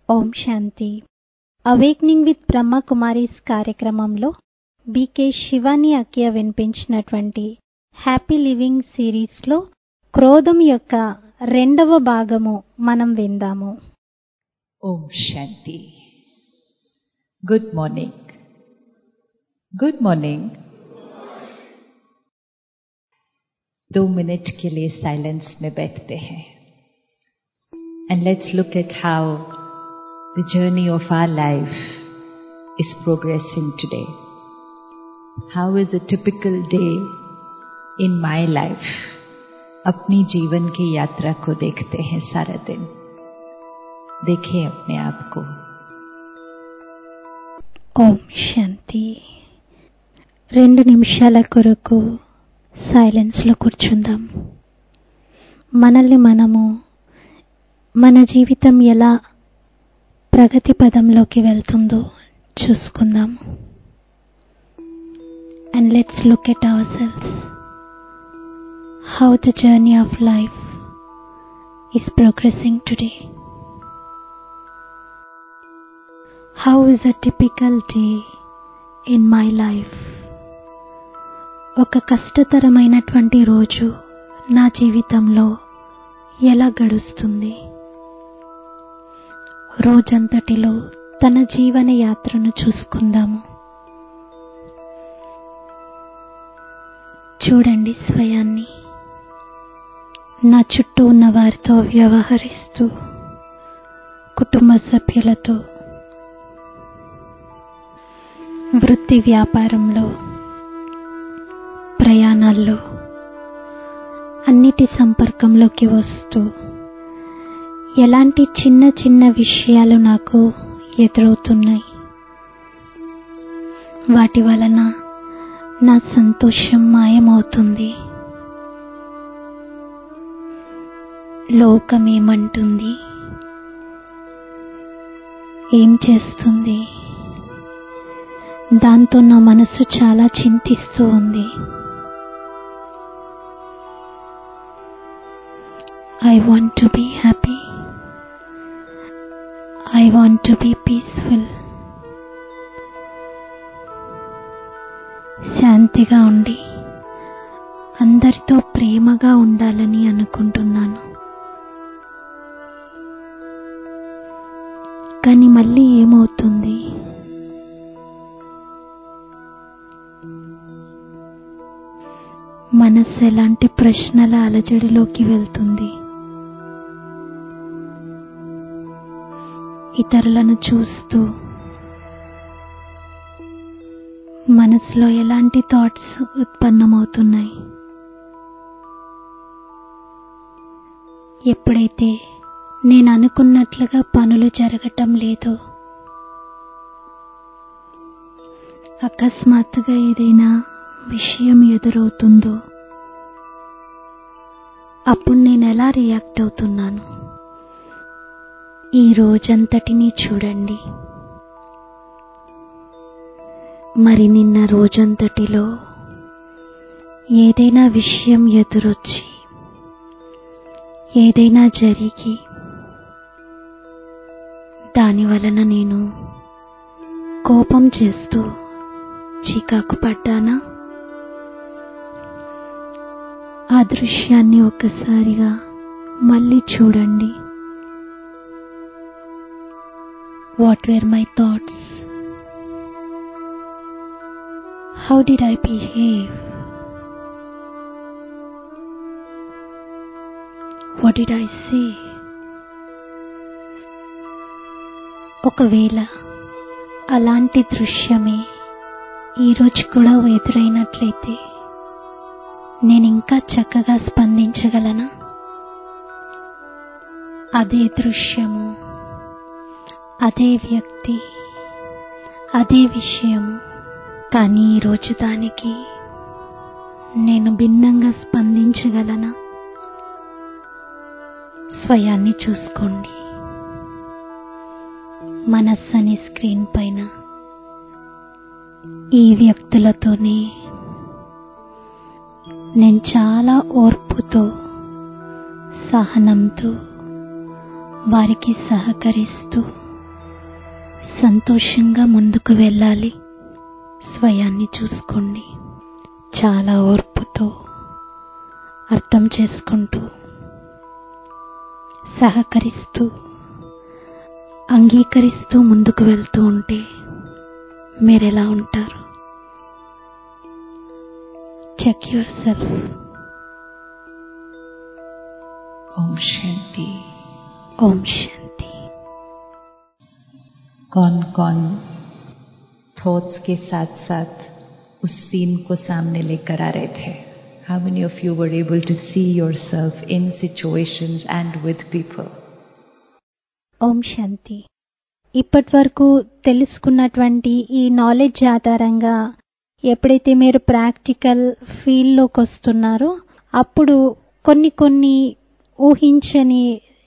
Om Shanti awakening with Brahma Kumaris కార్యక్రమంలో BK Shivani అకియ వినిపించినటువంటి హ్యాపీ లివింగ్ సిరీస్లో క్రోధం యొక్క రెండవ భాగము మనం విందాము ओम शांति गुड मॉर्निंग गुड मॉर्निंग दो मिनट के लिए साइलेंस में बैठते हैं and let's look at how the journey of our life is progressing today. How is a typical day in my life? अपनी जीवन की यात्रा को देखते हैं सारा दिन देखें अपने आप को ఓం శాంతి రెండు నిమిషాల కొరకు సైలెన్స్లో కూర్చుందాం మనల్ని మనము మన జీవితం ఎలా ప్రగతి పదంలోకి వెళ్తుందో చూసుకుందాం and let's look at ourselves how the journey of life is progressing today how is a typical day in my life ఒక కష్టతరమైనటువంటి రోజు నా జీవితంలో ఎలా గడుస్తుంది రోజంతటిలో తన జీవన యాత్రను చూసుకుందాము చూడండి స్వయాన్ని నా చుట్టూ ఉన్న వారితో వ్యవహరిస్తూ కుటుంబ సభ్యులతో వృత్తి వ్యాపారంలో ప్రయాణాల్లో అన్నిటి సంపర్కంలోకి వస్తూ ఎలాంటి చిన్న చిన్న విషయాలు నాకు ఎదురవుతున్నాయి వాటి వలన నా సంతోషం మాయమవుతుంది లోకం ఏమంటుంది ఏం చేస్తుంది దాంతో నా మనసు చాలా చింతిస్తూ ఉంది I want to be happy I want to be peaceful శాంతిగా ఉండి అందరితో ప్రేమగా ఉండాలని అనుకుంటున్నాను కానీ మళ్ళీ ఏమవుతుంది మనస్సు ఎలాంటి ప్రశ్నల అలజడిలోకి వెళ్తుంది ఇతరులను చూస్తూ మనసులో ఎలాంటి థాట్స్ ఉత్పన్నమవుతున్నాయి ఎప్పుడైతే నేను అనుకున్నట్లుగా పనులు జరగటం లేదో అకస్మాత్తుగా ఏదైనా విషయం ఎదురవుతుందో అప్పుడు నేను ఎలా రియాక్ట్ అవుతున్నాను ఈ రోజంతటినీ చూడండి మరి నిన్న రోజంతటిలో ఏదైనా విషయం ఎదురొచ్చి ఏదైనా జరిగి దాని వలన నేను కోపం చేస్తూ చికాకు పడ్డానా ఆ దృశ్యాన్ని ఒక్కసారిగా మళ్ళీ చూడండి what were my thoughts how did I behave what did I say ఒకవేళ అలాంటి దృశ్యమే ఈరోజు కూడా ఎదురైనట్లయితే నేను ఇంకా చక్కగా స్పందించగలనా అదే దృశ్యము అదే వ్యక్తి అదే విషయము కానీ ఈరోజు దానికి నేను భిన్నంగా స్పందించగలనా స్వయాన్ని చూసుకోండి మనస్సు అనే స్క్రీన్ పైన ఈ వ్యక్తులతోనే నేను చాలా ఓర్పుతో సహనంతో వారికి సహకరిస్తూ సంతోషంగా ముందుకు వెళ్ళాలి స్వయాన్ని చూసుకోండి చాలా ఓర్పుతో అర్థం చేసుకుంటూ సహకరిస్తూ అంగీకరిస్తూ ముందుకు వెళ్తూ ఉంటే మీరెలా ఉంటారు చెక్ యువర్ సెల్ఫ్ ओम शांति ఓం శాంతి कौन कौन थॉट्स के साथ साथ उस सीन को सामने लेकर आ रहे थे how many of you were able to see yourself in situations and with people ఓం శాంతి ఇప్పటి వరకు తెలుసుకున్నటువంటి ఈ నాలెడ్జ్ ఆధారంగా ఎప్పుడైతే మీరు ప్రాక్టికల్ ఫీల్డ్లోకి వస్తున్నారో అప్పుడు కొన్ని కొన్ని ఊహించని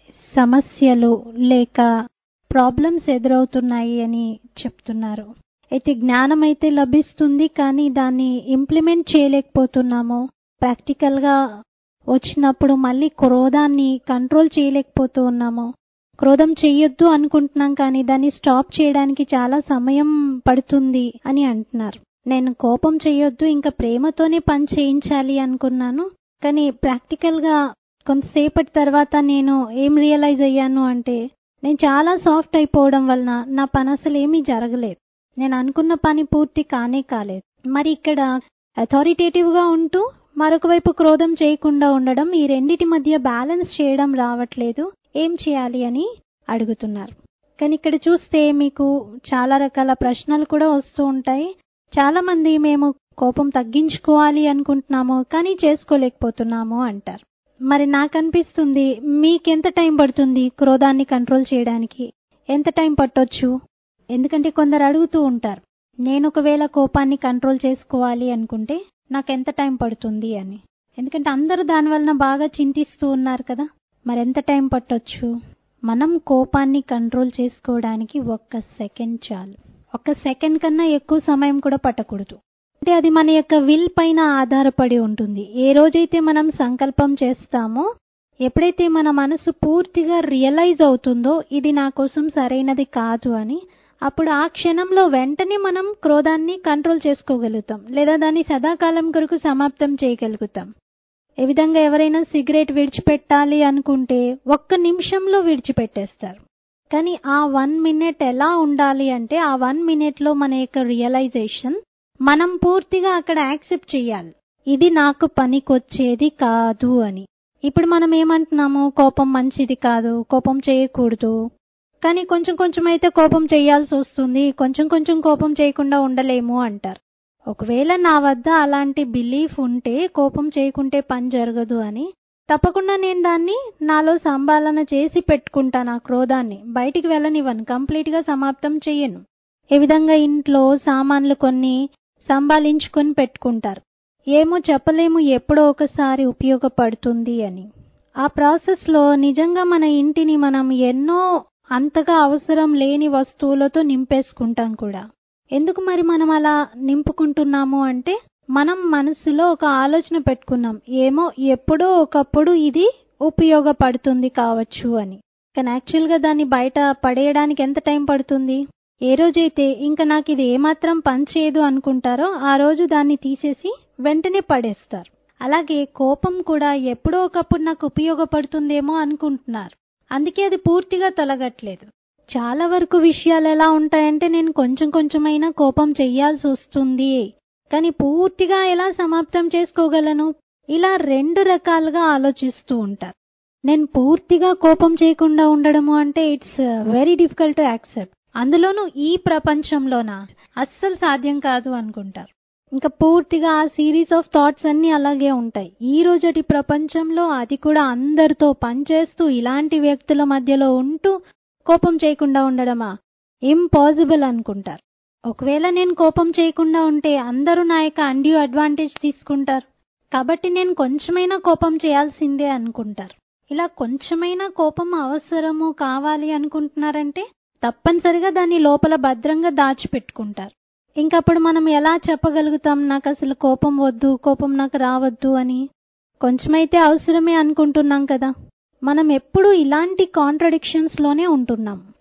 సమస్యలు లేక ప్రాబ్లమ్స్ ఎదురవుతున్నాయి అని చెప్తున్నారు అయితే జ్ఞానం అయితే లభిస్తుంది కానీ దాన్ని ఇంప్లిమెంట్ చేయలేకపోతున్నాము ప్రాక్టికల్గా వచ్చినప్పుడు మళ్ళీ క్రోధాన్ని కంట్రోల్ చేయలేకపోతూ ఉన్నాము క్రోధం చెయ్యొద్దు అనుకుంటున్నాం కానీ దాన్ని స్టాప్ చేయడానికి చాలా సమయం పడుతుంది అని అంటున్నారు నేను కోపం చెయ్యొద్దు ఇంకా ప్రేమతోనే పని చేయించాలి అనుకున్నాను కానీ ప్రాక్టికల్గా కొంతసేపటి తర్వాత నేను ఏం రియలైజ్ అయ్యాను అంటే నేను చాలా సాఫ్ట్ అయిపోవడం వలన నా పని అసలు ఏమీ జరగలేదు నేను అనుకున్న పని పూర్తి కానే కాలేదు మరి ఇక్కడ అథారిటేటివ్గా ఉంటూ మరొక వైపు క్రోధం చేయకుండా ఉండడం ఈ రెండిటి మధ్య బ్యాలెన్స్ చేయడం రావట్లేదు ఏం చేయాలి అని అడుగుతున్నారు కానీ ఇక్కడ చూస్తే మీకు చాలా రకాల ప్రశ్నలు కూడా వస్తూ ఉంటాయి చాలా మంది మేము కోపం తగ్గించుకోవాలి అనుకుంటున్నాము కానీ చేసుకోలేకపోతున్నాము అంటారు మరి నాకు అనిపిస్తుంది మీకెంత టైం పడుతుంది క్రోధాన్ని కంట్రోల్ చేయడానికి ఎంత టైం పట్టొచ్చు ఎందుకంటే కొందరు అడుగుతూ ఉంటారు నేను ఒకవేళ కోపాన్ని కంట్రోల్ చేసుకోవాలి అనుకుంటే నాకు ఎంత టైం పడుతుంది అని ఎందుకంటే అందరూ దాని వలన బాగా చింతిస్తూ ఉన్నారు కదా మరి ఎంత టైం పట్టొచ్చు మనం కోపాన్ని కంట్రోల్ చేసుకోవడానికి ఒక్క సెకండ్ చాలు ఒక్క సెకండ్ కన్నా ఎక్కువ సమయం కూడా పట్టకూడదు అంటే అది మన యొక్క విల్ పైన ఆధారపడి ఉంటుంది ఏ రోజైతే మనం సంకల్పం చేస్తామో ఎప్పుడైతే మన మనసు పూర్తిగా రియలైజ్ అవుతుందో ఇది నా కోసం సరైనది కాదు అని అప్పుడు ఆ క్షణంలో వెంటనే మనం క్రోధాన్ని కంట్రోల్ చేసుకోగలుగుతాం లేదా దాన్ని సదాకాలం కొరకు సమాప్తం చేయగలుగుతాం ఏ విధంగా ఎవరైనా సిగరెట్ విడిచిపెట్టాలి అనుకుంటే ఒక్క నిమిషంలో విడిచిపెట్టేస్తారు కానీ ఆ వన్ మినిట్ ఎలా ఉండాలి అంటే ఆ వన్ మినిట్లో మన యొక్క రియలైజేషన్ మనం పూర్తిగా అక్కడ యాక్సెప్ట్ చేయాలి ఇది నాకు పనికొచ్చేది కాదు అని ఇప్పుడు మనం ఏమంటున్నాము కోపం మంచిది కాదు కోపం చేయకూడదు కానీ కొంచెం కొంచెం అయితే కోపం చేయాల్సి వస్తుంది కొంచెం కొంచెం కోపం చేయకుండా ఉండలేము అంటారు ఒకవేళ నా వద్ద అలాంటి బిలీఫ్ ఉంటే కోపం చేయకుంటే పని జరగదు అని తప్పకుండా నేను దాన్ని నాలో సంభాలన చేసి పెట్టుకుంటాను ఆ క్రోధాన్ని బయటికి వెళ్ళనివ్వను కంప్లీట్గా సమాప్తం చెయ్యను ఏ విధంగా ఇంట్లో సామాన్లు కొన్ని సంభాలించుకొని పెట్టుకుంటారు ఏమో చెప్పలేము ఎప్పుడో ఒకసారి ఉపయోగపడుతుంది అని ఆ ప్రాసెస్లో నిజంగా మన ఇంటిని మనం ఎన్నో అంతగా అవసరం లేని వస్తువులతో నింపేసుకుంటాం కూడా ఎందుకు మరి మనం అలా నింపుకుంటున్నాము అంటే మనం మనసులో ఒక ఆలోచన పెట్టుకున్నాం ఏమో ఎప్పుడో ఒకప్పుడు ఇది ఉపయోగపడుతుంది కావచ్చు అని కానీ యాక్చువల్గా దాన్ని బయట పడేయడానికి ఎంత టైం పడుతుంది ఏ రోజైతే ఇంకా నాకు ఇది ఏమాత్రం పనిచేయదు అనుకుంటారో ఆ రోజు దాన్ని తీసేసి వెంటనే పడేస్తారు అలాగే కోపం కూడా ఎప్పుడో ఒకప్పుడు నాకు ఉపయోగపడుతుందేమో అనుకుంటున్నారు అందుకే అది పూర్తిగా తొలగట్లేదు చాలా వరకు విషయాలు ఎలా ఉంటాయంటే నేను కొంచెం కొంచెమైనా కోపం చెయ్యాల్సి వస్తుంది కానీ పూర్తిగా ఎలా సమాప్తం చేసుకోగలను ఇలా రెండు రకాలుగా ఆలోచిస్తూ ఉంటారు నేను పూర్తిగా కోపం చేయకుండా ఉండడము అంటే it's very difficult to accept అందులోనూ ఈ ప్రపంచంలోనా అస్సలు సాధ్యం కాదు అనుకుంటారు ఇంకా పూర్తిగా ఆ సిరీస్ ఆఫ్ థాట్స్ అన్నీ అలాగే ఉంటాయి ఈ రోజటి ప్రపంచంలో అది కూడా అందరితో పనిచేస్తూ ఇలాంటి వ్యక్తుల మధ్యలో ఉంటూ కోపం చేయకుండా ఉండడమా ఇంపాసిబుల్ అనుకుంటారు ఒకవేళ నేను కోపం చేయకుండా ఉంటే అందరూ నా యొక్క అండ్యూ అడ్వాంటేజ్ తీసుకుంటారు కాబట్టి నేను కొంచెమైనా కోపం చేయాల్సిందే అనుకుంటారు ఇలా కొంచెమైనా కోపం అవసరము కావాలి అనుకుంటున్నారంటే తప్పనిసరిగా దాన్ని లోపల భద్రంగా దాచిపెట్టుకుంటారు ఇంకప్పుడు మనం ఎలా చెప్పగలుగుతాం నాకు అసలు కోపం వద్దు కోపం నాకు రావద్దు అని కొంచెమైతే అవసరమే అనుకుంటున్నాం కదా మనం ఎప్పుడు ఇలాంటి కాంట్రడిక్షన్స్ లోనే ఉంటున్నాం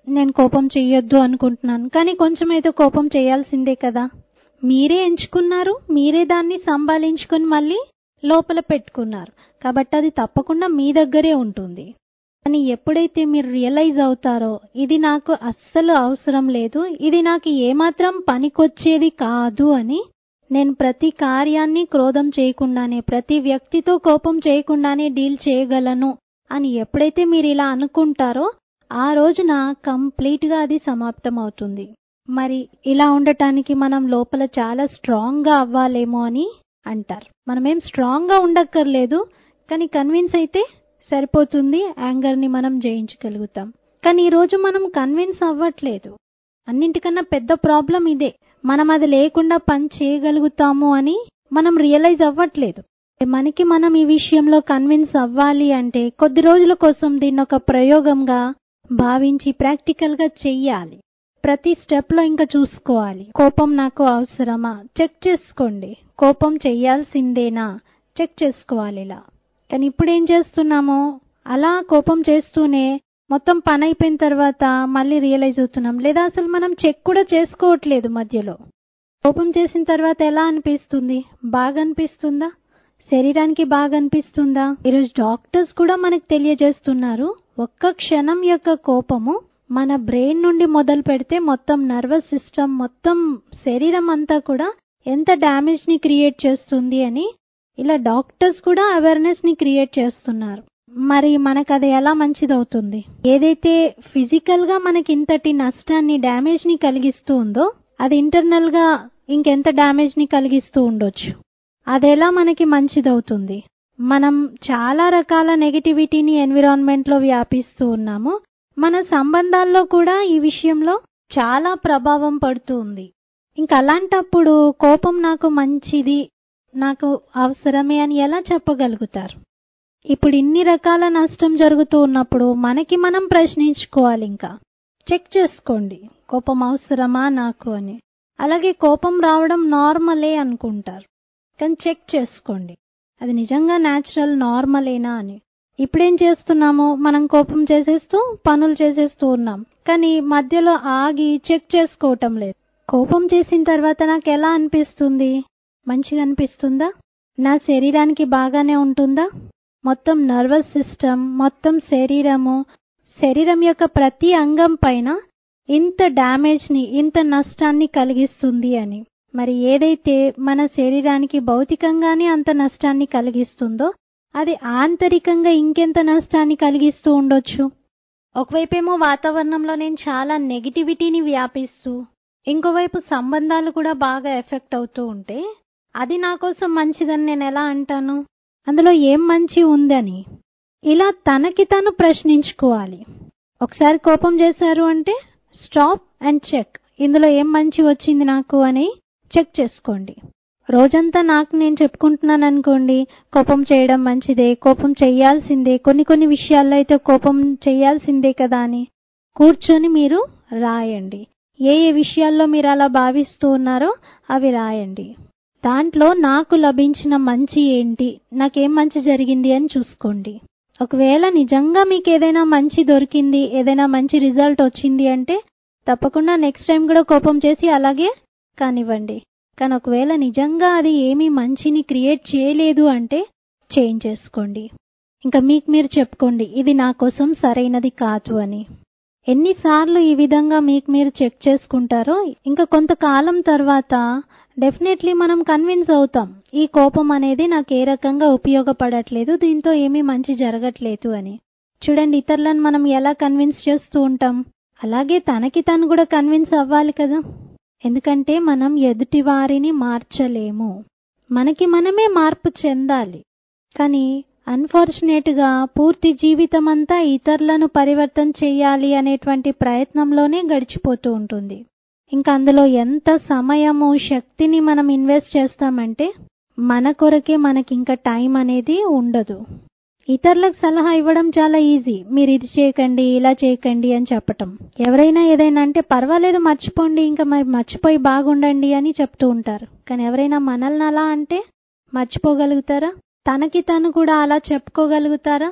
నేను కోపం చెయ్యొద్దు అనుకుంటున్నాను కానీ కొంచెం అయితే కోపం చేయాల్సిందే కదా మీరే ఎంచుకున్నారు మీరే దాన్ని సంభాళించుకొని మళ్ళీ లోపల పెట్టుకున్నారు కాబట్టి అది తప్పకుండా మీ దగ్గరే ఉంటుంది కానీ ఎప్పుడైతే మీరు రియలైజ్ అవుతారో ఇది నాకు అస్సలు అవసరం లేదు ఇది నాకు ఏమాత్రం పనికొచ్చేది కాదు అని నేను ప్రతి కార్యాన్ని క్రోధం చేయకుండానే ప్రతి వ్యక్తితో కోపం చేయకుండానే డీల్ చేయగలను అని ఎప్పుడైతే మీరు ఇలా అనుకుంటారో ఆ రోజున కంప్లీట్గా అది సమాప్తం అవుతుంది మరి ఇలా ఉండటానికి మనం లోపల చాలా స్ట్రాంగ్గా అవ్వాలేమో అని అంటారు మనమేం స్ట్రాంగ్గా ఉండక్కర్లేదు కానీ కన్విన్స్ అయితే సరిపోతుంది యాంగర్ని మనం జయించగలుగుతాం కానీ ఈరోజు మనం కన్విన్స్ అవ్వట్లేదు అన్నింటికన్నా పెద్ద ప్రాబ్లం ఇదే మనం అది లేకుండా పని చేయగలుగుతాము అని మనం రియలైజ్ అవ్వట్లేదు మనకి మనం ఈ విషయంలో కన్విన్స్ అవ్వాలి అంటే కొద్ది రోజుల కోసం దీన్ని ఒక ప్రయోగంగా భావించి ప్రాక్టికల్గా చెయ్యాలి ప్రతి స్టెప్లో ఇంకా చూసుకోవాలి కోపం నాకు అవసరమా చెక్ చేసుకోండి కోపం చెయ్యాల్సిందేనా చెక్ చేసుకోవాలి ఇలా కానీ ఇప్పుడు ఏం చేస్తున్నాము అలా కోపం చేస్తూనే మొత్తం పని అయిపోయిన తర్వాత మళ్ళీ రియలైజ్ అవుతున్నాం లేదా అసలు మనం చెక్ కూడా చేసుకోవట్లేదు మధ్యలో కోపం చేసిన తర్వాత ఎలా అనిపిస్తుంది బాగా అనిపిస్తుందా శరీరానికి బాగా అనిపిస్తుందా ఈరోజు డాక్టర్స్ కూడా మనకు తెలియజేస్తున్నారు ఒక్క క్షణం యొక్క కోపము మన బ్రెయిన్ నుండి మొదలు పెడితే మొత్తం నర్వస్ సిస్టమ్ మొత్తం శరీరం అంతా కూడా ఎంత డ్యామేజ్ ని క్రియేట్ చేస్తుంది అని ఇలా డాక్టర్స్ కూడా అవేర్నెస్ ని క్రియేట్ చేస్తున్నారు మరి మనకు అది ఎలా మంచిదవుతుంది ఏదైతే ఫిజికల్ గా మనకి ఇంతటి నష్టాన్ని డ్యామేజ్ ని కలిగిస్తూ ఉందో అది ఇంటర్నల్ గా ఇంకెంత డ్యామేజ్ ని కలిగిస్తూ ఉండొచ్చు అదెలా మనకి మంచిదవుతుంది మనం చాలా రకాల నెగిటివిటీని ఎన్విరాన్మెంట్ లో వ్యాపిస్తూ ఉన్నాము మన సంబంధాల్లో కూడా ఈ విషయంలో చాలా ప్రభావం పడుతూ ఉంది ఇంకా అలాంటప్పుడు కోపం నాకు మంచిది నాకు అవసరమే అని ఎలా చెప్పగలుగుతారు ఇప్పుడు ఇన్ని రకాల నష్టం జరుగుతూ ఉన్నప్పుడు మనకి మనం ప్రశ్నించుకోవాలి ఇంకా చెక్ చేసుకోండి కోపం అవసరమా నాకు అని అలాగే కోపం రావడం నార్మలే అనుకుంటారు కానీ చెక్ చేసుకోండి అది నిజంగా న్యాచురల్ నార్మలేనా అని ఇప్పుడేం చేస్తున్నాము మనం కోపం చేసేస్తూ పనులు చేసేస్తూ ఉన్నాం కానీ మధ్యలో ఆగి చెక్ చేసుకోవటం లేదు కోపం చేసిన తర్వాత నాకు ఎలా అనిపిస్తుంది మంచిగా అనిపిస్తుందా నా శరీరానికి బాగానే ఉంటుందా మొత్తం నర్వస్ సిస్టమ్ మొత్తం శరీరము శరీరం యొక్క ప్రతి అంగం పైన ఇంత డ్యామేజ్ని ఇంత నష్టాన్ని కలిగిస్తుంది అని మరి ఏదైతే మన శరీరానికి భౌతికంగానే అంత నష్టాన్ని కలిగిస్తుందో అది ఆంతరికంగా ఇంకెంత నష్టాన్ని కలిగిస్తూ ఉండొచ్చు ఒకవైపేమో వాతావరణంలో నేను చాలా నెగిటివిటీని వ్యాపిస్తూ ఇంకోవైపు సంబంధాలు కూడా బాగా ఎఫెక్ట్ అవుతూ ఉంటే అది నా కోసం మంచిదని నేను ఎలా అంటాను అందులో ఏం మంచి ఉందని ఇలా తనకి తను ప్రశ్నించుకోవాలి ఒకసారి కోపం చేశారు అంటే స్టాప్ అండ్ చెక్ ఇందులో ఏం మంచి వచ్చింది నాకు అని చెక్ చేసుకోండి రోజంతా నాకు నేను చెప్పుకుంటున్నాను అనుకోండి కోపం చేయడం మంచిదే కోపం చేయాల్సిందే కొన్ని కొన్ని విషయాల్లో అయితే కోపం చేయాల్సిందే కదా అని కూర్చొని మీరు రాయండి ఏ ఏ విషయాల్లో మీరు అలా భావిస్తూ ఉన్నారో అవి రాయండి దాంట్లో నాకు లభించిన మంచి ఏంటి నాకేం మంచి జరిగింది అని చూసుకోండి ఒకవేళ నిజంగా మీకు ఏదైనా మంచి దొరికింది ఏదైనా మంచి రిజల్ట్ వచ్చింది అంటే తప్పకుండా నెక్స్ట్ టైం కూడా కోపం చేసి అలాగే కానివ్వండి కానీ ఒకవేళ నిజంగా అది ఏమీ మంచిని క్రియేట్ చేయలేదు అంటే చేంజ్ చేసుకోండి ఇంకా మీకు మీరు చెప్పుకోండి ఇది నా కోసం సరైనది కాదు అని ఎన్నిసార్లు ఈ విధంగా మీకు మీరు చెక్ చేసుకుంటారో ఇంకా కొంతకాలం తర్వాత డెఫినెట్లీ మనం కన్విన్స్ అవుతాం ఈ కోపం అనేది నాకు ఏ రకంగా ఉపయోగపడట్లేదు దీంతో ఏమీ మంచి జరగట్లేదు అని చూడండి ఇతరులను మనం ఎలా కన్విన్స్ చేస్తూ ఉంటాం అలాగే తనకి తను కూడా కన్విన్స్ అవ్వాలి కదా ఎందుకంటే మనం ఎదుటి వారిని మార్చలేము మనకి మనమే మార్పు చెందాలి కానీ అన్ఫార్చునేట్గా పూర్తి జీవితం అంతా ఇతరులను పరివర్తన చేయాలి అనేటువంటి ప్రయత్నంలోనే గడిచిపోతూ ఉంటుంది ఇంకా అందులో ఎంత సమయము శక్తిని మనం ఇన్వెస్ట్ చేస్తామంటే మన కొరకే మనకి ఇంకా టైం అనేది ఉండదు ఇతరులకు సలహా ఇవ్వడం చాలా ఈజీ మీరు ఇది చేయకండి ఇలా చేయకండి అని చెప్పటం ఎవరైనా ఏదైనా అంటే పర్వాలేదు మర్చిపోండి ఇంకా మరి మర్చిపోయి బాగుండండి అని చెప్తూ ఉంటారు కానీ ఎవరైనా మనల్ని అలా అంటే మర్చిపోగలుగుతారా తనకి తను కూడా అలా చెప్పుకోగలుగుతారా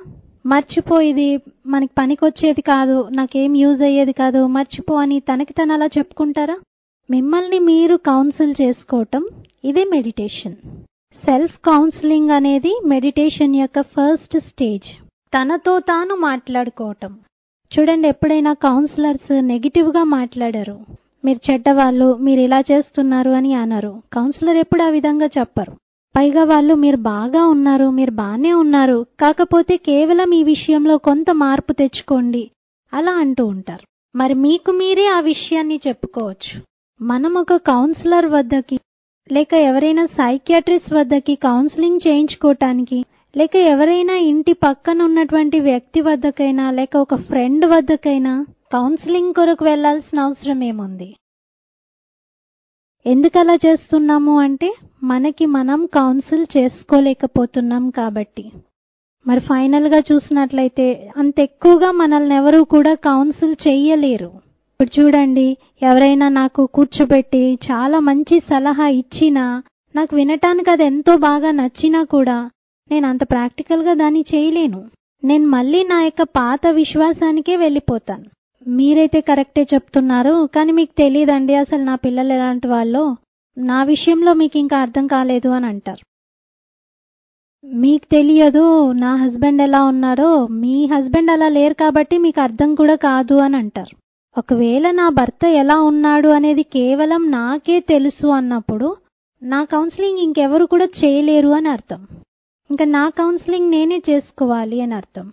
మర్చిపో ఇది మనకి పనికొచ్చేది కాదు నాకేం యూజ్ అయ్యేది కాదు మర్చిపో అని తనకి తను అలా చెప్పుకుంటారా మిమ్మల్ని మీరు కౌన్సిల్ చేసుకోవటం ఇదే మెడిటేషన్ సెల్ఫ్ కౌన్సిలింగ్ అనేది మెడిటేషన్ యొక్క ఫస్ట్ స్టేజ్ తనతో తాను మాట్లాడుకోవటం చూడండి ఎప్పుడైనా కౌన్సిలర్స్ నెగిటివ్గా మాట్లాడారు మీరు చెడ్డవాళ్ళు మీరు ఇలా చేస్తున్నారు అని అన్నారు కౌన్సిలర్ ఎప్పుడు ఆ విధంగా చెప్పరు పైగా వాళ్ళు మీరు బాగా ఉన్నారు మీరు బాగానే ఉన్నారు కాకపోతే కేవలం ఈ విషయంలో కొంత మార్పు తెచ్చుకోండి అలా అంటూ ఉంటారు మరి మీకు మీరే ఆ విషయాన్ని చెప్పుకోవచ్చు మనం ఒక కౌన్సిలర్ వద్దకి లేక ఎవరైనా సైకియాట్రిస్ట్ వద్దకి కౌన్సిలింగ్ చేయించుకోవటానికి లేక ఎవరైనా ఇంటి పక్కన ఉన్నటువంటి వ్యక్తి వద్దకైనా లేక ఒక ఫ్రెండ్ వద్దకైనా కౌన్సిలింగ్ కొరకు వెళ్లాల్సిన అవసరం ఏముంది ఎందుకు అలా చేస్తున్నాము అంటే మనకి మనం కౌన్సిల్ చేసుకోలేకపోతున్నాం కాబట్టి మరి ఫైనల్ గా చూసినట్లయితే అంత ఎక్కువగా మనల్ని ఎవరు కూడా కౌన్సిల్ చెయ్యలేరు ఇప్పుడు చూడండి ఎవరైనా నాకు కూర్చోబెట్టి చాలా మంచి సలహా ఇచ్చినా నాకు వినటానికి అది ఎంతో బాగా నచ్చినా కూడా నేను అంత ప్రాక్టికల్ గా దాన్ని చేయలేను నేను మళ్ళీ నా యొక్క పాత విశ్వాసానికే వెళ్ళిపోతాను మీరైతే కరెక్టే చెప్తున్నారు కానీ మీకు తెలియదండి అసలు నా పిల్లలు ఎలాంటి వాళ్ళో నా విషయంలో మీకు ఇంకా అర్థం కాలేదు అని అంటారు మీకు తెలియదు నా హస్బెండ్ ఎలా ఉన్నారో మీ హస్బెండ్ అలా లేరు కాబట్టి మీకు అర్థం కూడా కాదు అని అంటారు ఒకవేళ నా భర్త ఎలా ఉన్నాడు అనేది కేవలం నాకే తెలుసు అన్నప్పుడు నా కౌన్సిలింగ్ ఇంకెవరు కూడా చేయలేరు అని అర్థం ఇంకా నా కౌన్సిలింగ్ నేనే చేసుకోవాలి అని అర్థం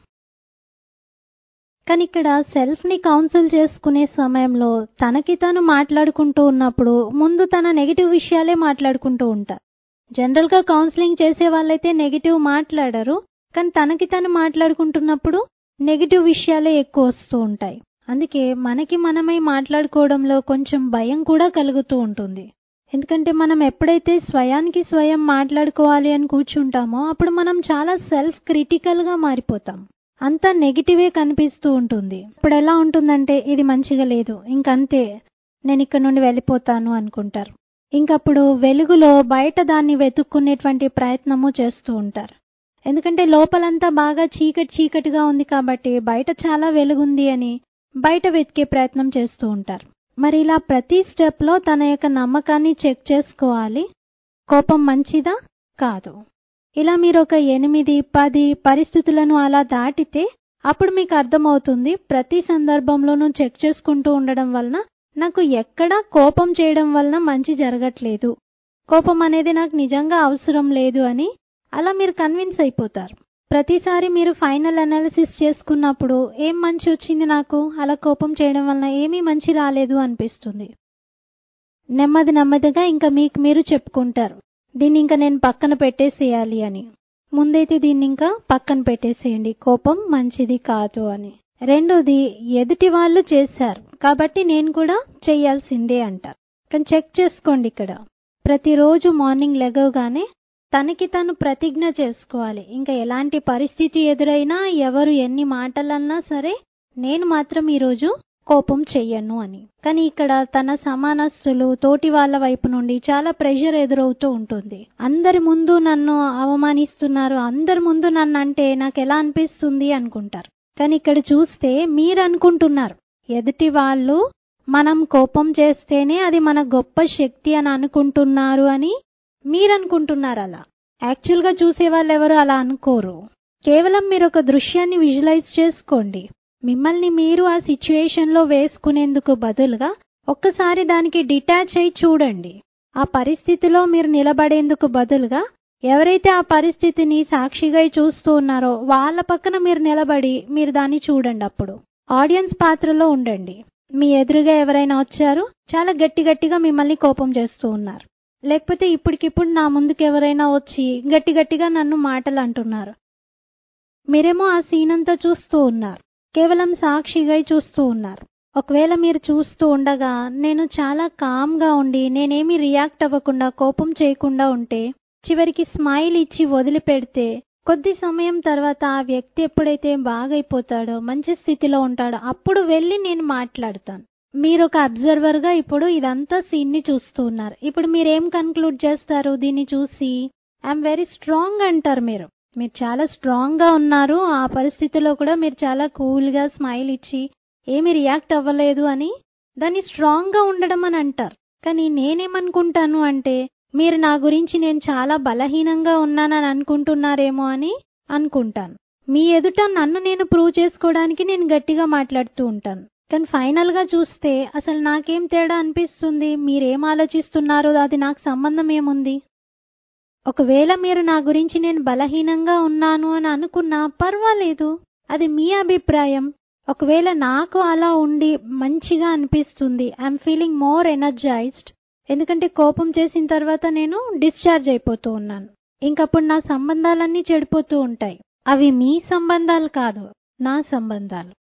కానీ ఇక్కడ సెల్ఫ్ని కౌన్సిల్ చేసుకునే సమయంలో తనకి తను మాట్లాడుకుంటూ ఉన్నప్పుడు ముందు తన నెగిటివ్ విషయాలే మాట్లాడుకుంటూ ఉంటారు జనరల్గా కౌన్సిలింగ్ చేసే వాళ్ళైతే నెగిటివ్ మాట్లాడరు కానీ తనకి తను మాట్లాడుకుంటున్నప్పుడు నెగిటివ్ విషయాలే ఎక్కువ వస్తూ ఉంటాయి అందుకే మనకి మనమై మాట్లాడుకోవడంలో కొంచెం భయం కూడా కలుగుతూ ఉంటుంది ఎందుకంటే మనం ఎప్పుడైతే స్వయానికి స్వయం మాట్లాడుకోవాలి అని కూర్చుంటామో అప్పుడు మనం చాలా సెల్ఫ్ క్రిటికల్గా మారిపోతాం అంతా నెగిటివే కనిపిస్తూ ఉంటుంది ఇప్పుడు ఎలా ఉంటుందంటే ఇది మంచిగా లేదు ఇంకంతే నేను ఇక్కడ నుండి వెళ్ళిపోతాను అనుకుంటారు ఇంకప్పుడు వెలుగులో బయట దాన్ని వెతుక్కునేటువంటి ప్రయత్నము చేస్తూ ఉంటారు ఎందుకంటే లోపలంతా బాగా చీకటి చీకటిగా ఉంది కాబట్టి బయట చాలా వెలుగుంది అని బయట వెతికే ప్రయత్నం చేస్తూ ఉంటారు మరి ఇలా ప్రతి స్టెప్లో తన యొక్క నమ్మకాన్ని చెక్ చేసుకోవాలి కోపం మంచిదా కాదు ఇలా మీరు ఒక ఎనిమిది పది పరిస్థితులను అలా దాటితే అప్పుడు మీకు అర్థమవుతుంది ప్రతి సందర్భంలోనూ చెక్ చేసుకుంటూ ఉండడం వలన నాకు ఎక్కడా కోపం చేయడం వలన మంచి జరగట్లేదు కోపం అనేది నాకు నిజంగా అవసరం లేదు అని అలా మీరు కన్విన్స్ అయిపోతారు ప్రతిసారి మీరు ఫైనల్ అనాలిసిస్ చేసుకున్నప్పుడు ఏం మంచి వచ్చింది నాకు అలా కోపం చేయడం వలన ఏమీ మంచి రాలేదు అనిపిస్తుంది నెమ్మది నెమ్మదిగా ఇంకా మీకు మీరు చెప్పుకుంటారు దీన్ని ఇంకా నేను పక్కన పెట్టేసేయాలి అని ముందైతే దీన్ని ఇంకా పక్కన పెట్టేసేయండి కోపం మంచిది కాదు అని రెండోది ఎదుటి వాళ్ళు చేశారు కాబట్టి నేను కూడా చెయ్యాల్సిందే అంటారు కానీ చెక్ చేసుకోండి ఇక్కడ ప్రతిరోజు మార్నింగ్ లెగవగానే తనకి తను ప్రతిజ్ఞ చేసుకోవాలి ఇంకా ఎలాంటి పరిస్థితి ఎదురైనా ఎవరు ఎన్ని మాటలన్నా సరే నేను మాత్రం ఈరోజు కోపం చెయ్యను అని కానీ ఇక్కడ తన సమానస్తులు తోటి వాళ్ళ వైపు నుండి చాలా ప్రెషర్ ఎదురవుతూ ఉంటుంది అందరి ముందు నన్ను అవమానిస్తున్నారు అందరి ముందు నన్ను అంటే నాకు ఎలా అనిపిస్తుంది అనుకుంటారు కానీ ఇక్కడ చూస్తే మీరు అనుకుంటున్నారు ఎదుటి వాళ్ళు మనం కోపం చేస్తేనే అది మన గొప్ప శక్తి అని అనుకుంటున్నారు అని మీరు అనుకుంటున్నారు అలా యాక్చువల్గా చూసే వాళ్ళు ఎవరు అలా అనుకోరు కేవలం మీరు ఒక దృశ్యాన్ని విజువలైజ్ చేసుకోండి మిమ్మల్ని మీరు ఆ సిచ్యుయేషన్లో వేసుకునేందుకు బదులుగా ఒక్కసారి దానికి డిటాచ్ అయి చూడండి ఆ పరిస్థితిలో మీరు నిలబడేందుకు బదులుగా ఎవరైతే ఆ పరిస్థితిని సాక్షిగా చూస్తూ ఉన్నారో వాళ్ళ పక్కన మీరు నిలబడి మీరు దాన్ని చూడండి అప్పుడు ఆడియన్స్ పాత్రలో ఉండండి మీ ఎదురుగా ఎవరైనా వచ్చారు చాలా గట్టి గట్టిగా మిమ్మల్ని కోపం చేస్తూ ఉన్నారు లేకపోతే ఇప్పటికిప్పుడు నా ముందుకు ఎవరైనా వచ్చి గట్టి గట్టిగా నన్ను మాటలు అంటున్నారు మీరేమో ఆ సీన్ అంతా చూస్తూ ఉన్నారు కేవలం సాక్షిగా చూస్తూ ఉన్నారు ఒకవేళ మీరు చూస్తూ ఉండగా నేను చాలా కామ్గా ఉండి నేనేమి రియాక్ట్ అవ్వకుండా కోపం చేయకుండా ఉంటే చివరికి స్మైల్ ఇచ్చి వదిలిపెడితే కొద్ది సమయం తర్వాత ఆ వ్యక్తి ఎప్పుడైతే బాగైపోతాడో మంచి స్థితిలో ఉంటాడో అప్పుడు వెళ్ళి నేను మాట్లాడతాను మీరు ఒక అబ్జర్వర్గా ఇప్పుడు ఇదంతా సీన్ని చూస్తూ ఉన్నారు ఇప్పుడు మీరు ఏం కన్క్లూడ్ చేస్తారు దీన్ని చూసి ఐఎమ్ వెరీ స్ట్రాంగ్ అంటారు మీరు మీరు చాలా స్ట్రాంగ్గా ఉన్నారు ఆ పరిస్థితిలో కూడా మీరు చాలా కూల్గా స్మైల్ ఇచ్చి ఏమి రియాక్ట్ అవ్వలేదు అని దాన్ని స్ట్రాంగ్గా ఉండడం అని అంటారు కానీ నేనేమనుకుంటాను అంటే మీరు నా గురించి నేను చాలా బలహీనంగా ఉన్నానని అనుకుంటున్నారేమో అని అనుకుంటాను మీ ఎదుట నన్ను నేను ప్రూవ్ చేసుకోవడానికి నేను గట్టిగా మాట్లాడుతూ ఉంటాను కానీ ఫైనల్గా చూస్తే అసలు నాకేం తేడా అనిపిస్తుంది మీరేం ఆలోచిస్తున్నారో అది నాకు సంబంధం ఏముంది ఒకవేళ మీరు నా గురించి నేను బలహీనంగా ఉన్నాను అని అనుకున్నా పర్వాలేదు అది మీ అభిప్రాయం ఒకవేళ నాకు అలా ఉండి మంచిగా అనిపిస్తుంది ఐఎమ్ ఫీలింగ్ మోర్ ఎనర్జైజ్డ్ ఎందుకంటే కోపం చేసిన తర్వాత నేను డిశ్చార్జ్ అయిపోతూ ఉన్నాను ఇంకప్పుడు నా సంబంధాలన్నీ చెడిపోతూ ఉంటాయి అవి మీ సంబంధాలు కాదు నా సంబంధాలు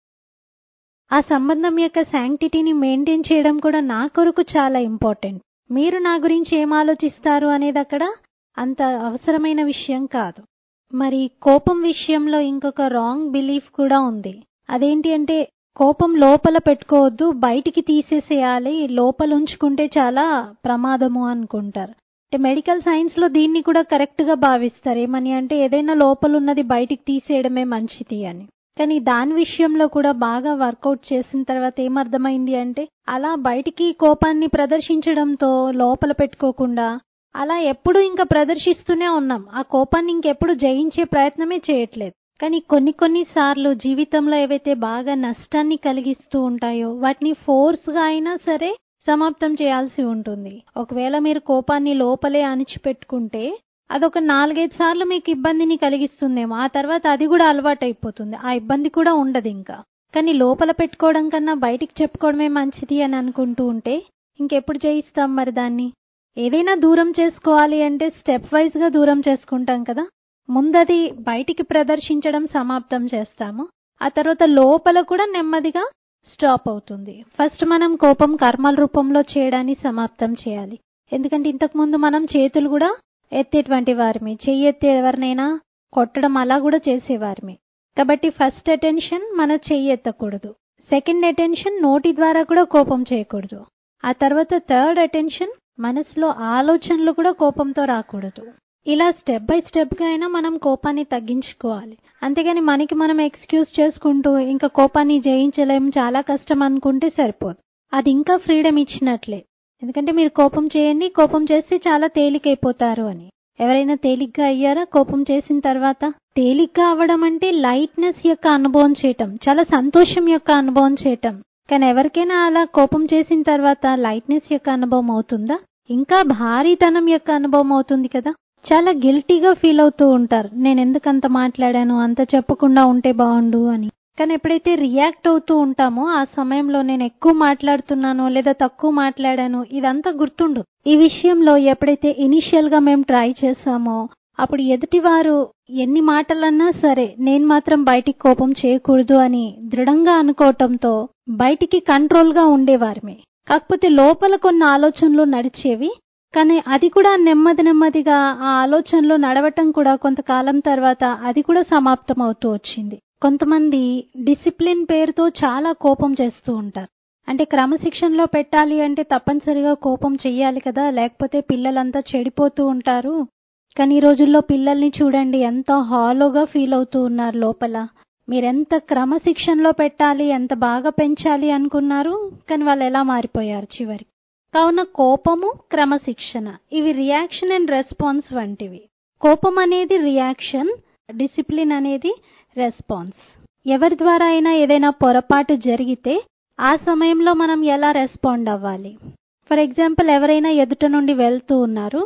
ఆ సంబంధం యొక్క శాంక్టిటీని మెయింటైన్ చేయడం కూడా నా కొరకు చాలా ఇంపార్టెంట్ మీరు నా గురించి ఏం ఆలోచిస్తారు అనేది అక్కడ అంత అవసరమైన విషయం కాదు మరి కోపం విషయంలో ఇంకొక రాంగ్ బిలీఫ్ కూడా ఉంది అదేంటి అంటే కోపం లోపల పెట్టుకోవద్దు బయటికి తీసేసేయాలి లోపల ఉంచుకుంటే చాలా ప్రమాదము అనుకుంటారు అంటే మెడికల్ సైన్స్ లో దీన్ని కూడా కరెక్ట్ గా భావిస్తారు ఏమని అంటే ఏదైనా లోపల ఉన్నది బయటికి తీసేయడమే మంచిది అని కానీ దాని విషయంలో కూడా బాగా వర్కౌట్ చేసిన తర్వాత ఏమర్థమైంది అంటే అలా బయటికి కోపాన్ని ప్రదర్శించడంతో లోపల పెట్టుకోకుండా అలా ఎప్పుడు ఇంకా ప్రదర్శిస్తూనే ఉన్నాం ఆ కోపాన్ని ఇంకెప్పుడు జయించే ప్రయత్నమే చేయట్లేదు కానీ కొన్ని కొన్ని సార్లు జీవితంలో ఏవైతే బాగా నష్టాన్ని కలిగిస్తూ ఉంటాయో వాటిని ఫోర్స్గా అయినా సరే సమాప్తం చేయాల్సి ఉంటుంది ఒకవేళ మీరు కోపాన్ని లోపలే అణిచిపెట్టుకుంటే అదొక నాలుగైదు సార్లు మీకు ఇబ్బందిని కలిగిస్తుందేమో ఆ తర్వాత అది కూడా అలవాటైపోతుంది ఆ ఇబ్బంది కూడా ఉండదు ఇంకా కానీ లోపల పెట్టుకోవడం కన్నా బయటికి చెప్పుకోవడమే మంచిది అని అనుకుంటూ ఉంటే ఇంకెప్పుడు చేయిస్తాం మరి దాన్ని ఏదైనా దూరం చేసుకోవాలి అంటే స్టెప్ వైజ్గా దూరం చేసుకుంటాం కదా ముందది బయటికి ప్రదర్శించడం సమాప్తం చేస్తాము ఆ తర్వాత లోపల కూడా నెమ్మదిగా స్టాప్ అవుతుంది ఫస్ట్ మనం కోపం కర్మల రూపంలో చేయడాన్ని సమాప్తం చేయాలి ఎందుకంటే ఇంతకుముందు మనం చేతులు కూడా ఎత్తేటువంటి వారిమి చెయ్యి ఎత్తే ఎవరినైనా కొట్టడం అలా కూడా చేసేవారిమి కాబట్టి ఫస్ట్ అటెన్షన్ మన చెయ్యి ఎత్తకూడదు సెకండ్ అటెన్షన్ నోటి ద్వారా కూడా కోపం చేయకూడదు ఆ తర్వాత థర్డ్ అటెన్షన్ మనసులో ఆలోచనలు కూడా కోపంతో రాకూడదు ఇలా స్టెప్ బై స్టెప్గా అయినా మనం కోపాన్ని తగ్గించుకోవాలి అంతేగాని మనకి మనం ఎక్స్క్యూజ్ చేసుకుంటూ ఇంకా కోపాన్ని జయించలేం చాలా కష్టం అనుకుంటే సరిపోదు అది ఇంకా ఫ్రీడమ్ ఇచ్చినట్లే ఎందుకంటే మీరు కోపం చేయండి కోపం చేస్తే చాలా తేలికైపోతారు అని ఎవరైనా తేలిగ్గా అయ్యారా కోపం చేసిన తర్వాత తేలిగ్గా అవ్వడం అంటే లైట్నెస్ యొక్క అనుభవం చేయటం చాలా సంతోషం యొక్క అనుభవం చేయటం కానీ ఎవరికైనా అలా కోపం చేసిన తర్వాత లైట్నెస్ యొక్క అనుభవం అవుతుందా ఇంకా భారీతనం యొక్క అనుభవం అవుతుంది కదా చాలా గిల్టీగా ఫీల్ అవుతూ ఉంటారు నేను ఎందుకు అంత మాట్లాడాను అంత చెప్పకుండా ఉంటే బాగుండు అని కానీ ఎప్పుడైతే రియాక్ట్ అవుతూ ఉంటామో ఆ సమయంలో నేను ఎక్కువ మాట్లాడుతున్నానో లేదా తక్కువ మాట్లాడాను ఇదంతా గుర్తుండు ఈ విషయంలో ఎప్పుడైతే ఇనిషియల్ గా మేము ట్రై చేసామో అప్పుడు ఎదుటివారు ఎన్ని మాటలన్నా సరే నేను మాత్రం బయటికి కోపం చేయకూడదు అని దృఢంగా అనుకోవటంతో బయటికి కంట్రోల్ గా ఉండేవారమే కాకపోతే లోపల కొన్ని ఆలోచనలు నడిచేవి కానీ అది కూడా నెమ్మది నెమ్మదిగా ఆ ఆలోచనలు నడవటం కూడా కొంతకాలం తర్వాత అది కూడా సమాప్తం అవుతూ వచ్చింది కొంతమంది డిసిప్లిన్ పేరుతో చాలా కోపం చేస్తూ ఉంటారు అంటే క్రమశిక్షణలో పెట్టాలి అంటే తప్పనిసరిగా కోపం చెయ్యాలి కదా లేకపోతే పిల్లలంతా చెడిపోతూ ఉంటారు కానీ ఈ రోజుల్లో పిల్లల్ని చూడండి ఎంత హాలోగా ఫీల్ అవుతూ ఉన్నారు లోపల మీరెంత క్రమశిక్షణలో పెట్టాలి ఎంత బాగా పెంచాలి అనుకున్నారు కానీ వాళ్ళు ఎలా మారిపోయారు చివరికి కావున కోపము క్రమశిక్షణ ఇవి రియాక్షన్ అండ్ రెస్పాన్స్ వంటివి కోపం అనేది రియాక్షన్ డిసిప్లిన్ అనేది రెస్పాన్స్ ఎవరి ద్వారా అయినా ఏదైనా పొరపాటు జరిగితే ఆ సమయంలో మనం ఎలా రెస్పాండ్ అవ్వాలి ఫర్ ఎగ్జాంపుల్ ఎవరైనా ఎదుట నుండి వెళ్తూ ఉన్నారు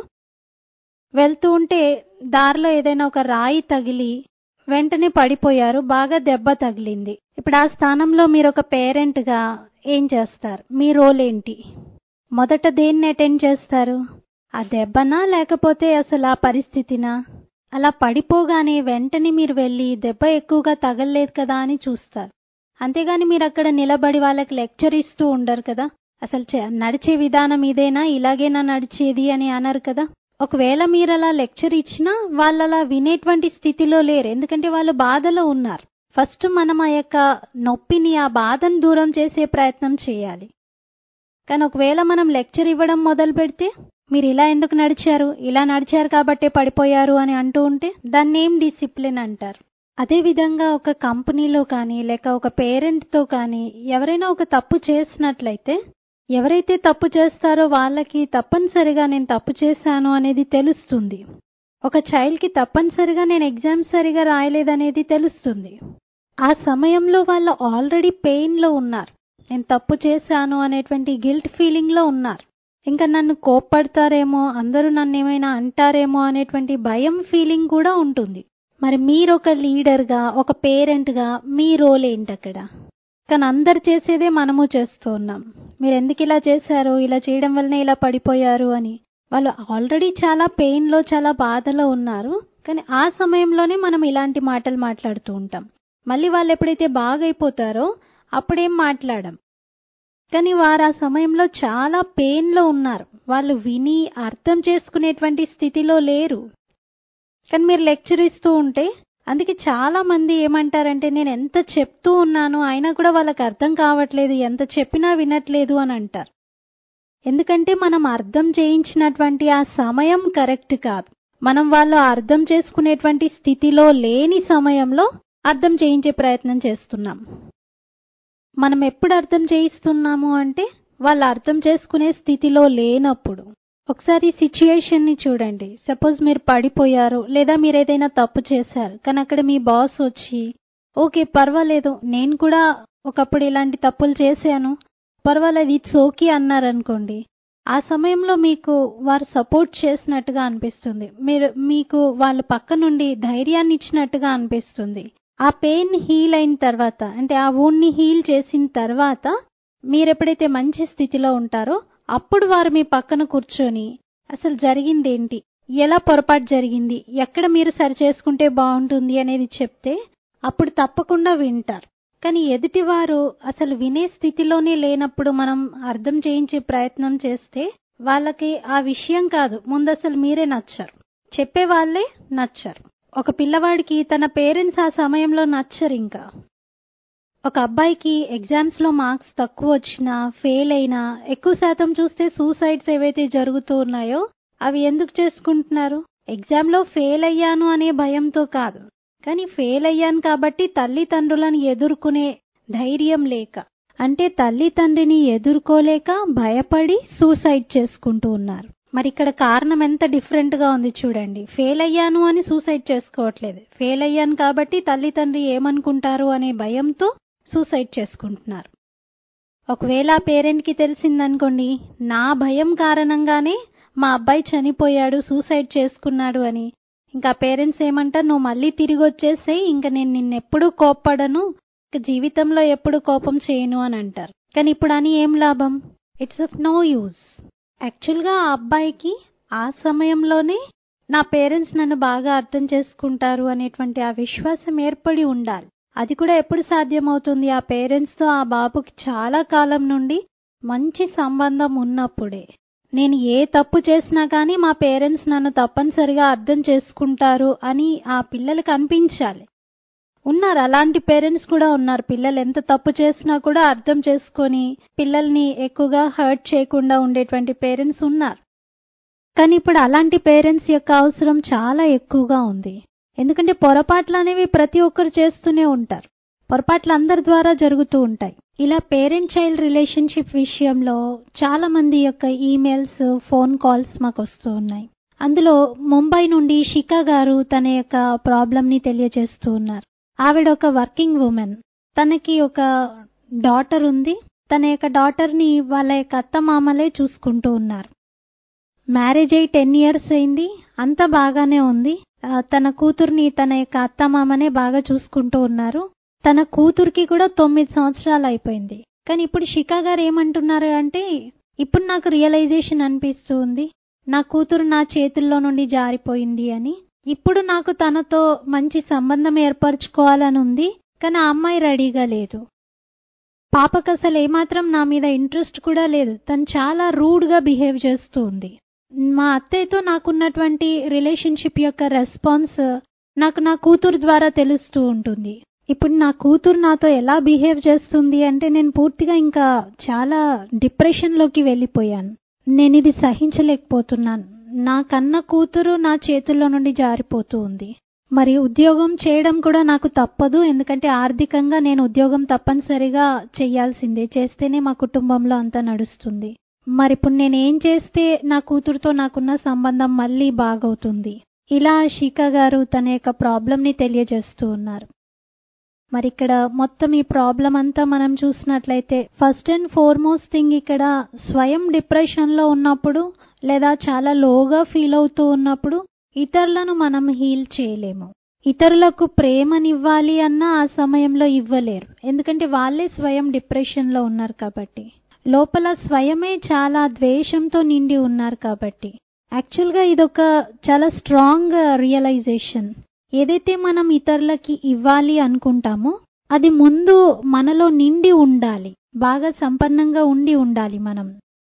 వెళ్తూ ఉంటే దారిలో ఏదైనా ఒక రాయి తగిలి వెంటనే పడిపోయారు బాగా దెబ్బ తగిలింది ఇప్పుడు ఆ స్థానంలో మీరు ఒక పేరెంట్గా ఏం చేస్తారు మీ రోల్ ఏంటి మొదట దేన్ని అటెండ్ చేస్తారు ఆ దెబ్బనా లేకపోతే అసలు ఆ పరిస్థితినా అలా పడిపోగానే వెంటనే మీరు వెళ్ళి దెబ్బ ఎక్కువగా తగలలేదు కదా అని చూస్తారు అంతేగాని మీరు అక్కడ నిలబడి వాళ్ళకి లెక్చర్ ఇస్తూ ఉండరు కదా అసలు నడిచే విధానం ఇదేనా ఇలాగేనా నడిచేది అని అనరు కదా ఒకవేళ మీరు అలా లెక్చర్ ఇచ్చినా వాళ్ళు అలా వినేటువంటి స్థితిలో లేరు ఎందుకంటే వాళ్ళు బాధలో ఉన్నారు ఫస్ట్ మనం ఆ యొక్క నొప్పిని ఆ బాధను దూరం చేసే ప్రయత్నం చేయాలి కానీ ఒకవేళ మనం లెక్చర్ ఇవ్వడం మొదలు పెడితే మీరు ఇలా ఎందుకు నడిచారు ఇలా నడిచారు కాబట్టే పడిపోయారు అని అంటూ ఉంటే దాన్ని ఏం డిసిప్లిన్ అంటారు అదేవిధంగా ఒక కంపెనీలో కానీ లేక ఒక పేరెంట్తో కానీ ఎవరైనా ఒక తప్పు చేసినట్లయితే ఎవరైతే తప్పు చేస్తారో వాళ్ళకి తప్పనిసరిగా నేను తప్పు చేశాను అనేది తెలుస్తుంది ఒక చైల్డ్కి తప్పనిసరిగా నేను ఎగ్జామ్ సరిగా రాయలేదనేది తెలుస్తుంది ఆ సమయంలో వాళ్ళు ఆల్రెడీ పెయిన్లో ఉన్నారు నేను తప్పు చేశాను అనేటువంటి గిల్ట్ ఫీలింగ్లో ఉన్నారు ఇంకా నన్ను కోప్పడతారేమో అందరూ నన్ను ఏమైనా అంటారేమో అనేటువంటి భయం ఫీలింగ్ కూడా ఉంటుంది మరి మీరు ఒక లీడర్గా ఒక పేరెంట్గా మీ రోల్ ఏంటి అక్కడ కానీ అందరు చేసేదే మనము చేస్తూ ఉన్నాం మీరు ఎందుకు ఇలా చేశారు ఇలా చేయడం వల్లనే ఇలా పడిపోయారు అని వాళ్ళు ఆల్రెడీ చాలా పెయిన్లో చాలా బాధలో ఉన్నారు కానీ ఆ సమయంలోనే మనం ఇలాంటి మాటలు మాట్లాడుతూ ఉంటాం మళ్ళీ వాళ్ళు ఎప్పుడైతే బాగైపోతారో అప్పుడేం మాట్లాడం కానీ వారు ఆ సమయంలో చాలా పెయిన్లో ఉన్నారు వాళ్ళు విని అర్థం చేసుకునేటువంటి స్థితిలో లేరు కానీ మీరు లెక్చర్ ఇస్తూ ఉంటే అందుకే చాలా మంది ఏమంటారంటే నేను ఎంత చెప్తూ ఉన్నాను అయినా కూడా వాళ్ళకి అర్థం కావట్లేదు ఎంత చెప్పినా వినట్లేదు అని అంటారు ఎందుకంటే మనం అర్థం చేయించినటువంటి ఆ సమయం కరెక్ట్ కాదు మనం వాళ్ళు అర్థం చేసుకునేటువంటి స్థితిలో లేని సమయంలో అర్థం చేయించే ప్రయత్నం చేస్తున్నాం మనం ఎప్పుడు అర్థం చేయిస్తున్నాము అంటే వాళ్ళు అర్థం చేసుకునే స్థితిలో లేనప్పుడు ఒకసారి సిచ్యుయేషన్ ని చూడండి సపోజ్ మీరు పడిపోయారు లేదా మీరు ఏదైనా తప్పు చేశారు కానీ అక్కడ మీ బాస్ వచ్చి ఓకే పర్వాలేదు నేను కూడా ఒకప్పుడు ఇలాంటి తప్పులు చేశాను పర్వాలేదు ఇట్స్ ఓకే అన్నారనుకోండి ఆ సమయంలో మీకు వారు సపోర్ట్ చేసినట్టుగా అనిపిస్తుంది మీరు మీకు వాళ్ళ పక్క నుండి ధైర్యాన్ని ఇచ్చినట్టుగా అనిపిస్తుంది ఆ పెయిన్ హీల్ అయిన తర్వాత అంటే ఆ ని హీల్ చేసిన తర్వాత మీరు ఎప్పుడైతే మంచి స్థితిలో ఉంటారో అప్పుడు వారు మీ పక్కన కూర్చొని అసలు జరిగిందేంటి ఎలా పొరపాటు జరిగింది ఎక్కడ మీరు సరి చేసుకుంటే బాగుంటుంది అనేది చెప్తే అప్పుడు తప్పకుండా వింటారు కానీ ఎదుటివారు అసలు వినే స్థితిలోనే లేనప్పుడు మనం అర్థం చేయించే ప్రయత్నం చేస్తే వాళ్ళకి ఆ విషయం కాదు ముందు అసలు మీరే నచ్చరు చెప్పే వాళ్ళే నచ్చరు ఒక పిల్లవాడికి తన పేరెంట్స్ ఆ సమయంలో నచ్చరు ఇంకా ఒక అబ్బాయికి ఎగ్జామ్స్ లో మార్క్స్ తక్కువ వచ్చినా ఫెయిల్ అయినా ఎక్కువ శాతం చూస్తే సూసైడ్స్ ఏవైతే జరుగుతూ ఉన్నాయో అవి ఎందుకు చేసుకుంటున్నారు ఎగ్జామ్ లో ఫెయిల్ అయ్యాను అనే భయంతో కాదు కానీ ఫెయిల్ అయ్యాను కాబట్టి తల్లిదండ్రులను ఎదుర్కొనే ధైర్యం లేక అంటే తల్లిదండ్రిని ఎదుర్కోలేక భయపడి సూసైడ్ చేసుకుంటూ ఉన్నారు మరి ఇక్కడ కారణం ఎంత డిఫరెంట్ గా ఉంది చూడండి ఫెయిల్ అయ్యాను అని సూసైడ్ చేసుకోవట్లేదు ఫెయిల్ అయ్యాను కాబట్టి తల్లిదండ్రి ఏమనుకుంటారు అనే భయంతో సూసైడ్ చేసుకుంటున్నారు ఒకవేళ ఆ పేరెంట్కి తెలిసిందనుకోండి నా భయం కారణంగానే మా అబ్బాయి చనిపోయాడు సూసైడ్ చేసుకున్నాడు అని ఇంకా పేరెంట్స్ ఏమంటారు నువ్వు మళ్ళీ తిరిగి వచ్చేసేయి ఇంకా నేను నిన్నెప్పుడు కోప్పడను ఇక జీవితంలో ఎప్పుడు కోపం చేయను అని అంటారు కానీ ఇప్పుడు అని ఏం లాభం ఇట్స్ ఆఫ్ నో యూజ్ యాక్చువల్గా ఆ అబ్బాయికి ఆ సమయంలోనే నా పేరెంట్స్ నన్ను బాగా అర్థం చేసుకుంటారు అనేటువంటి ఆ విశ్వాసం ఏర్పడి ఉండాలి అది కూడా ఎప్పుడు సాధ్యమవుతుంది ఆ పేరెంట్స్తో ఆ బాబుకి చాలా కాలం నుండి మంచి సంబంధం ఉన్నప్పుడే నేను ఏ తప్పు చేసినా కానీ మా పేరెంట్స్ నన్ను తప్పనిసరిగా అర్థం చేసుకుంటారు అని ఆ పిల్లలకి అనిపించాలి ఉన్నారు అలాంటి పేరెంట్స్ కూడా ఉన్నారు పిల్లలు ఎంత తప్పు చేసినా కూడా అర్థం చేసుకొని పిల్లల్ని ఎక్కువగా హర్ట్ చేయకుండా ఉండేటువంటి పేరెంట్స్ ఉన్నారు కానీ ఇప్పుడు అలాంటి పేరెంట్స్ యొక్క అవసరం చాలా ఎక్కువగా ఉంది ఎందుకంటే పొరపాట్లు అనేవి ప్రతి ఒక్కరు చేస్తూనే ఉంటారు పొరపాట్లు అందరి ద్వారా జరుగుతూ ఉంటాయి ఇలా పేరెంట్ చైల్డ్ రిలేషన్షిప్ విషయంలో చాలా మంది యొక్క ఈమెయిల్స్ ఫోన్ కాల్స్ మాకు వస్తూ ఉన్నాయి అందులో ముంబై నుండి షికా గారు తన యొక్క ప్రాబ్లంని తెలియజేస్తూ ఉన్నారు ఆవిడ ఒక వర్కింగ్ ఉమెన్ తనకి ఒక డాటర్ ఉంది తన యొక్క డాటర్ని వాళ్ళ యొక్క అత్త మామలే చూసుకుంటూ ఉన్నారు మ్యారేజ్ అయి టెన్ ఇయర్స్ అయింది అంతా బాగానే ఉంది తన కూతుర్ని తన యొక్క అత్తమామనే బాగా చూసుకుంటూ ఉన్నారు తన కూతురికి కూడా తొమ్మిది సంవత్సరాలు అయిపోయింది కానీ ఇప్పుడు షికా గారు ఏమంటున్నారు అంటే ఇప్పుడు నాకు రియలైజేషన్ అనిపిస్తూ ఉంది నా కూతురు నా చేతుల్లో నుండి జారిపోయింది అని ఇప్పుడు నాకు తనతో మంచి సంబంధం ఏర్పరచుకోవాలని ఉంది కానీ ఆ అమ్మాయి రెడీగా లేదు పాపకు అసలు ఏమాత్రం నా మీద ఇంట్రెస్ట్ కూడా లేదు తను చాలా రూడ్గా బిహేవ్ చేస్తూ ఉంది మా అత్తయ్యతో నాకున్నటువంటి రిలేషన్షిప్ యొక్క రెస్పాన్స్ నాకు నా కూతురు ద్వారా తెలుస్తూ ఉంటుంది ఇప్పుడు నా కూతురు నాతో ఎలా బిహేవ్ చేస్తుంది అంటే నేను పూర్తిగా ఇంకా చాలా డిప్రెషన్లోకి వెళ్ళిపోయాను నేను ఇది సహించలేకపోతున్నాను నా కన్న కూతురు నా చేతుల్లో నుండి జారిపోతూ ఉంది మరి ఉద్యోగం చేయడం కూడా నాకు తప్పదు ఎందుకంటే ఆర్థికంగా నేను ఉద్యోగం తప్పనిసరిగా చేయాల్సిందే చేస్తేనే మా కుటుంబంలో అంతా నడుస్తుంది మరి ఇప్పుడు నేను ఏం చేస్తే నా కూతురుతో నాకున్న సంబంధం మళ్ళీ బాగవుతుంది ఇలా శిఖ గారు తన యొక్క ప్రాబ్లంని తెలియజేస్తూ ఉన్నారు మరి ఇక్కడ మొత్తం ఈ ప్రాబ్లం అంతా మనం చూసినట్లయితే ఫస్ట్ అండ్ ఫార్మోస్ట్ థింగ్ ఇక్కడ స్వయం డిప్రెషన్లో ఉన్నప్పుడు లేదా చాలా లోగా ఫీల్ అవుతూ ఉన్నప్పుడు ఇతరులను మనం హీల్ చేయలేము ఇతరులకు ప్రేమనివ్వాలి అన్న ఆ సమయంలో ఇవ్వలేరు ఎందుకంటే వాళ్ళే స్వయం డిప్రెషన్లో ఉన్నారు కాబట్టి లోపల స్వయమే చాలా ద్వేషంతో నిండి ఉన్నారు కాబట్టి యాక్చువల్గా ఇదొక చాలా స్ట్రాంగ్ రియలైజేషన్ ఏదైతే మనం ఇతరులకి ఇవ్వాలి అనుకుంటామో అది ముందు మనలో నిండి ఉండాలి బాగా సంపన్నంగా ఉండి ఉండాలి మనం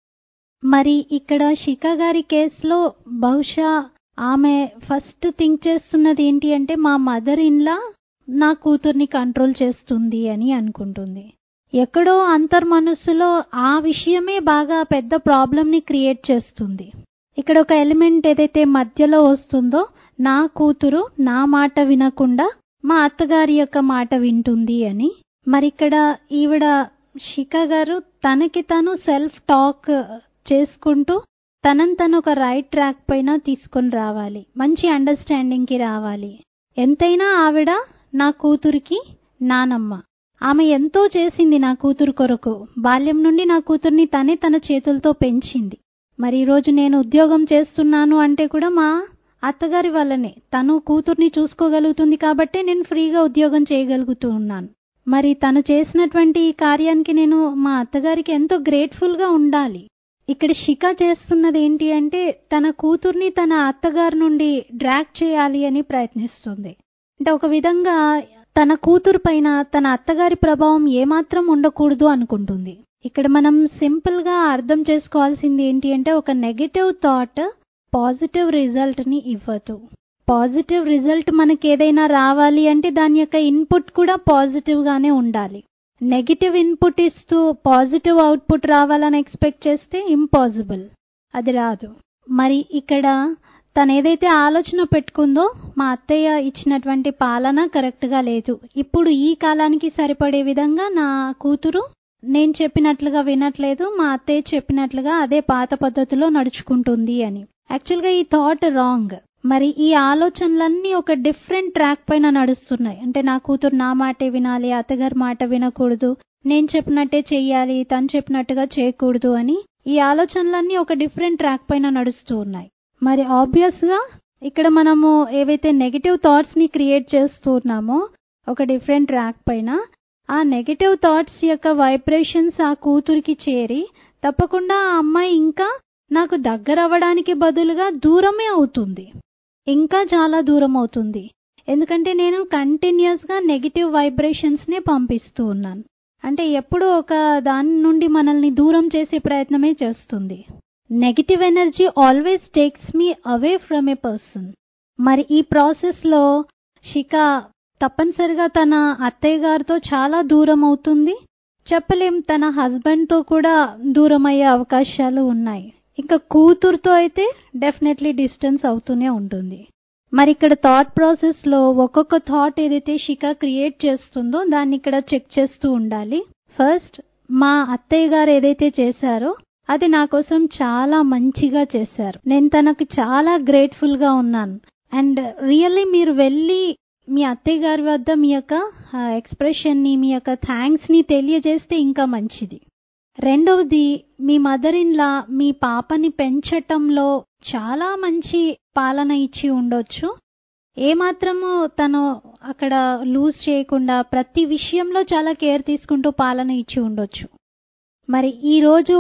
మరి ఇక్కడ శిఖ గారి కేసులో బహుశా ఆమె ఫస్ట్ థింక్ చేస్తున్నది ఏంటి అంటే మా మదర్ ఇన్లా నా కూతుర్ని కంట్రోల్ చేస్తుంది అని అనుకుంటుంది ఎక్కడో అంతర్మనస్సులో ఆ విషయమే బాగా పెద్ద ప్రాబ్లంని క్రియేట్ చేస్తుంది ఇక్కడ ఒక ఎలిమెంట్ ఏదైతే మధ్యలో వస్తుందో నా కూతురు నా మాట వినకుండా మా అత్తగారి యొక్క మాట వింటుంది అని మరి ఇక్కడ ఈవిడ శిఖ గారు తనకి తను సెల్ఫ్ టాక్ చేసుకుంటూ తనని తను ఒక రైట్ ట్రాక్ పైన తీసుకొని రావాలి మంచి అండర్స్టాండింగ్కి రావాలి ఎంతైనా ఆవిడ నా కూతురికి నానమ్మ ఆమె ఎంతో చేసింది నా కూతురు కొరకు బాల్యం నుండి నా కూతుర్ని తనే తన చేతులతో పెంచింది మరి ఈరోజు నేను ఉద్యోగం చేస్తున్నాను అంటే కూడా మా అత్తగారి వల్లనే తను కూతుర్ని చూసుకోగలుగుతుంది కాబట్టే నేను ఫ్రీగా ఉద్యోగం చేయగలుగుతూ ఉన్నాను మరి తను చేసినటువంటి ఈ కార్యానికి నేను మా అత్తగారికి ఎంతో గ్రేట్ఫుల్గా ఉండాలి ఇక్కడ శిఖ చేస్తున్నది ఏంటి అంటే తన కూతుర్ని తన అత్తగారి నుండి డ్రాక్ చేయాలి అని ప్రయత్నిస్తుంది అంటే ఒక విధంగా తన కూతురు పైన తన అత్తగారి ప్రభావం ఏమాత్రం ఉండకూడదు అనుకుంటుంది ఇక్కడ మనం సింపుల్గా అర్థం చేసుకోవాల్సింది ఏంటి అంటే ఒక నెగటివ్ థాట్ పాజిటివ్ రిజల్ట్ని ఇవ్వదు పాజిటివ్ రిజల్ట్ మనకి ఏదైనా రావాలి అంటే దాని యొక్క ఇన్పుట్ కూడా పాజిటివ్గానే ఉండాలి నెగిటివ్ ఇన్పుట్ ఇస్తూ పాజిటివ్ అవుట్పుట్ రావాలని ఎక్స్పెక్ట్ చేస్తే ఇంపాసిబుల్ అది రాదు మరి ఇక్కడ తను ఏదైతే ఆలోచన పెట్టుకుందో మా అత్తయ్య ఇచ్చినటువంటి పాలన కరెక్ట్గా లేదు ఇప్పుడు ఈ కాలానికి సరిపడే విధంగా నా కూతురు నేను చెప్పినట్లుగా వినట్లేదు మా అత్తయ్య చెప్పినట్లుగా అదే పాత పద్ధతిలో నడుచుకుంటుంది అని యాక్చువల్గా ఈ థాట్ రాంగ్ మరి ఈ ఆలోచనలన్నీ ఒక డిఫరెంట్ ట్రాక్ పైన నడుస్తున్నాయి అంటే నా కూతురు నా మాటే వినాలి అత్తగారి మాట వినకూడదు నేను చెప్పినట్టే చెయ్యాలి తను చెప్పినట్టుగా చేయకూడదు అని ఈ ఆలోచనలన్నీ ఒక డిఫరెంట్ ట్రాక్ పైన నడుస్తూ ఉన్నాయి మరి ఆబ్వియస్గా ఇక్కడ మనము ఏవైతే నెగిటివ్ థాట్స్ని క్రియేట్ చేస్తున్నామో ఒక డిఫరెంట్ ట్రాక్ పైన ఆ నెగిటివ్ థాట్స్ యొక్క వైబ్రేషన్స్ ఆ కూతురికి చేరి తప్పకుండా ఆ అమ్మాయి ఇంకా నాకు దగ్గర అవ్వడానికి బదులుగా దూరమే అవుతుంది ఇంకా చాలా దూరం అవుతుంది ఎందుకంటే నేను కంటిన్యూస్గా నెగిటివ్ వైబ్రేషన్స్నే పంపిస్తూ ఉన్నాను అంటే ఎప్పుడూ ఒక దాని నుండి మనల్ని దూరం చేసే ప్రయత్నమే చేస్తుంది negative energy always takes me away from a person మరి ఈ ప్రాసెస్లో శిఖ తప్పనిసరిగా తన అత్తయ్య గారితో చాలా దూరం అవుతుంది చెప్పలేం తన హస్బెండ్తో కూడా దూరం అయ్యే అవకాశాలు ఉన్నాయి ఇంకా కూతురుతో అయితే డెఫినెట్లీ డిస్టెన్స్ అవుతూనే ఉంటుంది మరి ఇక్కడ థాట్ ప్రాసెస్లో ఒక్కొక్క థాట్ ఏదైతే శిఖ క్రియేట్ చేస్తుందో దాన్ని ఇక్కడ చెక్ చేస్తూ ఉండాలి ఫస్ట్ మా అత్తయ్య గారు ఏదైతే చేశారో అది నా కోసం చాలా మంచిగా చేశారు నేను తనకు చాలా గ్రేట్ఫుల్గా ఉన్నాను అండ్ రియల్లీ మీరు వెళ్ళి మీ అత్తయ్య గారి వద్ద మీ యొక్క ఎక్స్ప్రెషన్ని మీ యొక్క థ్యాంక్స్ని తెలియజేస్తే ఇంకా మంచిది రెండవది మీ మదర్ ఇన్లా మీ పాపని పెంచటంలో చాలా మంచి పాలన ఇచ్చి ఉండొచ్చు ఏమాత్రము తను అక్కడ లూజ్ చేయకుండా ప్రతి విషయంలో చాలా కేర్ తీసుకుంటూ పాలన ఇచ్చి ఉండొచ్చు మరి ఈరోజు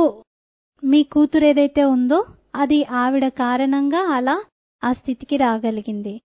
మీ కూతురు ఏదైతే ఉందో అది ఆవిడ కారణంగా అలా ఆ స్థితికి రాగలిగింది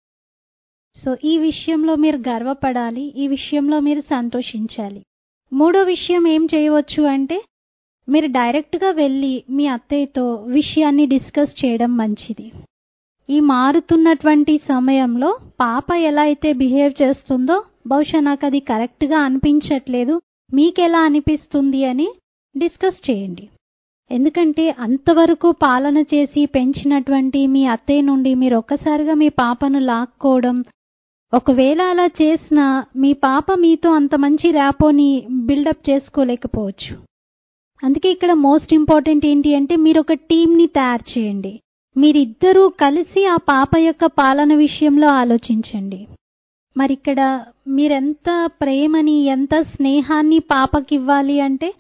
సో ఈ విషయంలో మీరు గర్వపడాలి ఈ విషయంలో మీరు సంతోషించాలి మూడో విషయం ఏం చేయవచ్చు అంటే మీరు డైరెక్ట్గా వెళ్ళి మీ అత్తయ్యతో విషయాన్ని డిస్కస్ చేయడం మంచిది ఈ మారుతున్నటువంటి సమయంలో పాప ఎలా అయితే బిహేవ్ చేస్తుందో బహుశా నాకు అది కరెక్ట్గా అనిపించట్లేదు మీకెలా అనిపిస్తుంది అని డిస్కస్ చేయండి ఎందుకంటే అంతవరకు పాలన చేసి పెంచినటువంటి మీ అత్తయ్య నుండి మీరు ఒక్కసారిగా మీ పాపను లాక్కోవడం ఒకవేళ అలా చేసినా మీ పాప మీతో అంత మంచి ర్యాపోని బిల్డప్ చేసుకోలేకపోవచ్చు అందుకే ఇక్కడ మోస్ట్ ఇంపార్టెంట్ ఏంటి అంటే మీరు ఒక టీంని తయారు చేయండి మీరిద్దరూ కలిసి ఆ పాప యొక్క పాలన విషయంలో ఆలోచించండి మరి ఇక్కడ మీరెంత ప్రేమని ఎంత స్నేహాన్ని పాపకి ఇవ్వాలి అంటే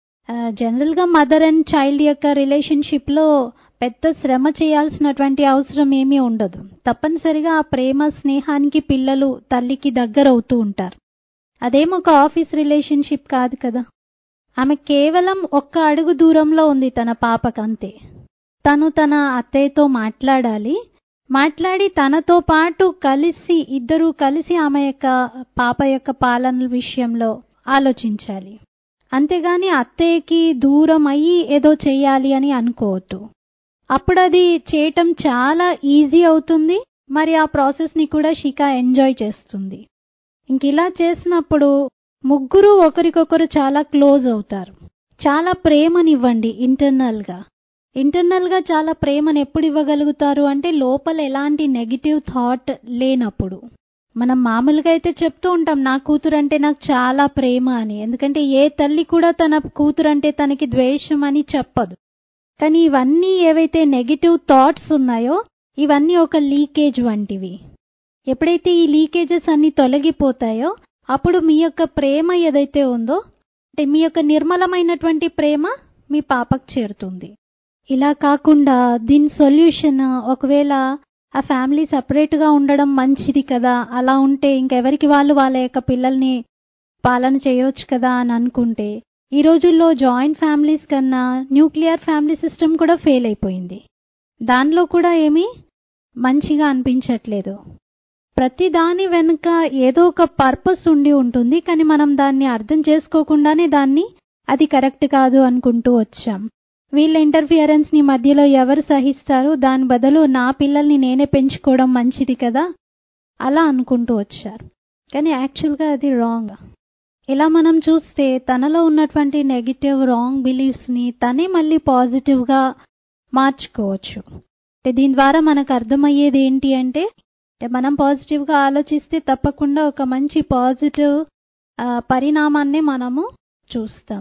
జనరల్గా మదర్ అండ్ చైల్డ్ యొక్క రిలేషన్షిప్లో పెద్ద శ్రమ చేయాల్సినటువంటి అవసరం ఏమీ ఉండదు తప్పనిసరిగా ఆ ప్రేమ స్నేహానికి పిల్లలు తల్లికి దగ్గర అవుతూ ఉంటారు అదేమో ఒక ఆఫీస్ రిలేషన్షిప్ కాదు కదా ఆమె కేవలం ఒక్క అడుగు దూరంలో ఉంది తన పాపకు అంతే తను తన అత్తయ్యతో మాట్లాడాలి మాట్లాడి తనతో పాటు కలిసి ఇద్దరూ కలిసి ఆమె యొక్క పాప యొక్క పాలన విషయంలో ఆలోచించాలి అంతేగాని అత్తయ్యకి దూరం అయ్యి ఏదో చెయ్యాలి అని అనుకోవద్దు అప్పుడు అది చేయటం చాలా ఈజీ అవుతుంది మరి ఆ ప్రాసెస్ని కూడా షిక ఎంజాయ్ చేస్తుంది ఇంక ఇలా చేసినప్పుడు ముగ్గురు ఒకరికొకరు చాలా క్లోజ్ అవుతారు చాలా ప్రేమనివ్వండి ఇంటర్నల్గా ఇంటర్నల్గా చాలా ప్రేమను ఎప్పుడు ఇవ్వగలుగుతారు అంటే లోపల ఎలాంటి నెగిటివ్ థాట్ లేనప్పుడు మనం మామూలుగా అయితే చెప్తూ ఉంటాం నా కూతురు అంటే నాకు చాలా ప్రేమ అని ఎందుకంటే ఏ తల్లి కూడా తన కూతురు అంటే తనకి ద్వేషం అని చెప్పదు కానీ ఇవన్నీ ఏవైతే నెగిటివ్ థాట్స్ ఉన్నాయో ఇవన్నీ ఒక లీకేజ్ వంటివి ఎప్పుడైతే ఈ లీకేజెస్ అన్ని తొలగిపోతాయో అప్పుడు మీ యొక్క ప్రేమ ఏదైతే ఉందో అంటే మీ యొక్క నిర్మలమైనటువంటి ప్రేమ మీ పాపకు చేరుతుంది ఇలా కాకుండా దీని సొల్యూషన్ ఒకవేళ ఆ ఫ్యామిలీ సపరేట్గా ఉండడం మంచిది కదా అలా ఉంటే ఇంకెవరికి వాళ్ళు వాళ్ళ యొక్క పిల్లల్ని పాలన చేయొచ్చు కదా అని అనుకుంటే ఈ రోజుల్లో జాయింట్ ఫ్యామిలీస్ కన్నా న్యూక్లియర్ ఫ్యామిలీ సిస్టమ్ కూడా ఫెయిల్ అయిపోయింది దానిలో కూడా ఏమీ మంచిగా అనిపించట్లేదు ప్రతి దాని వెనుక ఏదో ఒక పర్పస్ ఉండి ఉంటుంది కానీ మనం దాన్ని అర్థం చేసుకోకుండానే దాన్ని అది కరెక్ట్ కాదు అనుకుంటూ వచ్చాం వీళ్ళ ఇంటర్ఫియరెన్స్ ని మధ్యలో ఎవరు సహిస్తారు దాని బదులు నా పిల్లల్ని నేనే పెంచుకోవడం మంచిది కదా అలా అనుకుంటూ వచ్చారు కానీ యాక్చువల్గా అది రాంగ్ ఇలా మనం చూస్తే తనలో ఉన్నటువంటి నెగిటివ్ రాంగ్ బిలీఫ్స్ని తనే మళ్ళీ పాజిటివ్గా మార్చుకోవచ్చు అంటే దీని ద్వారా మనకు అర్థమయ్యేది ఏంటి అంటే అంటే మనం పాజిటివ్గా ఆలోచిస్తే తప్పకుండా ఒక మంచి పాజిటివ్ పరిణామాన్ని మనము చూస్తాం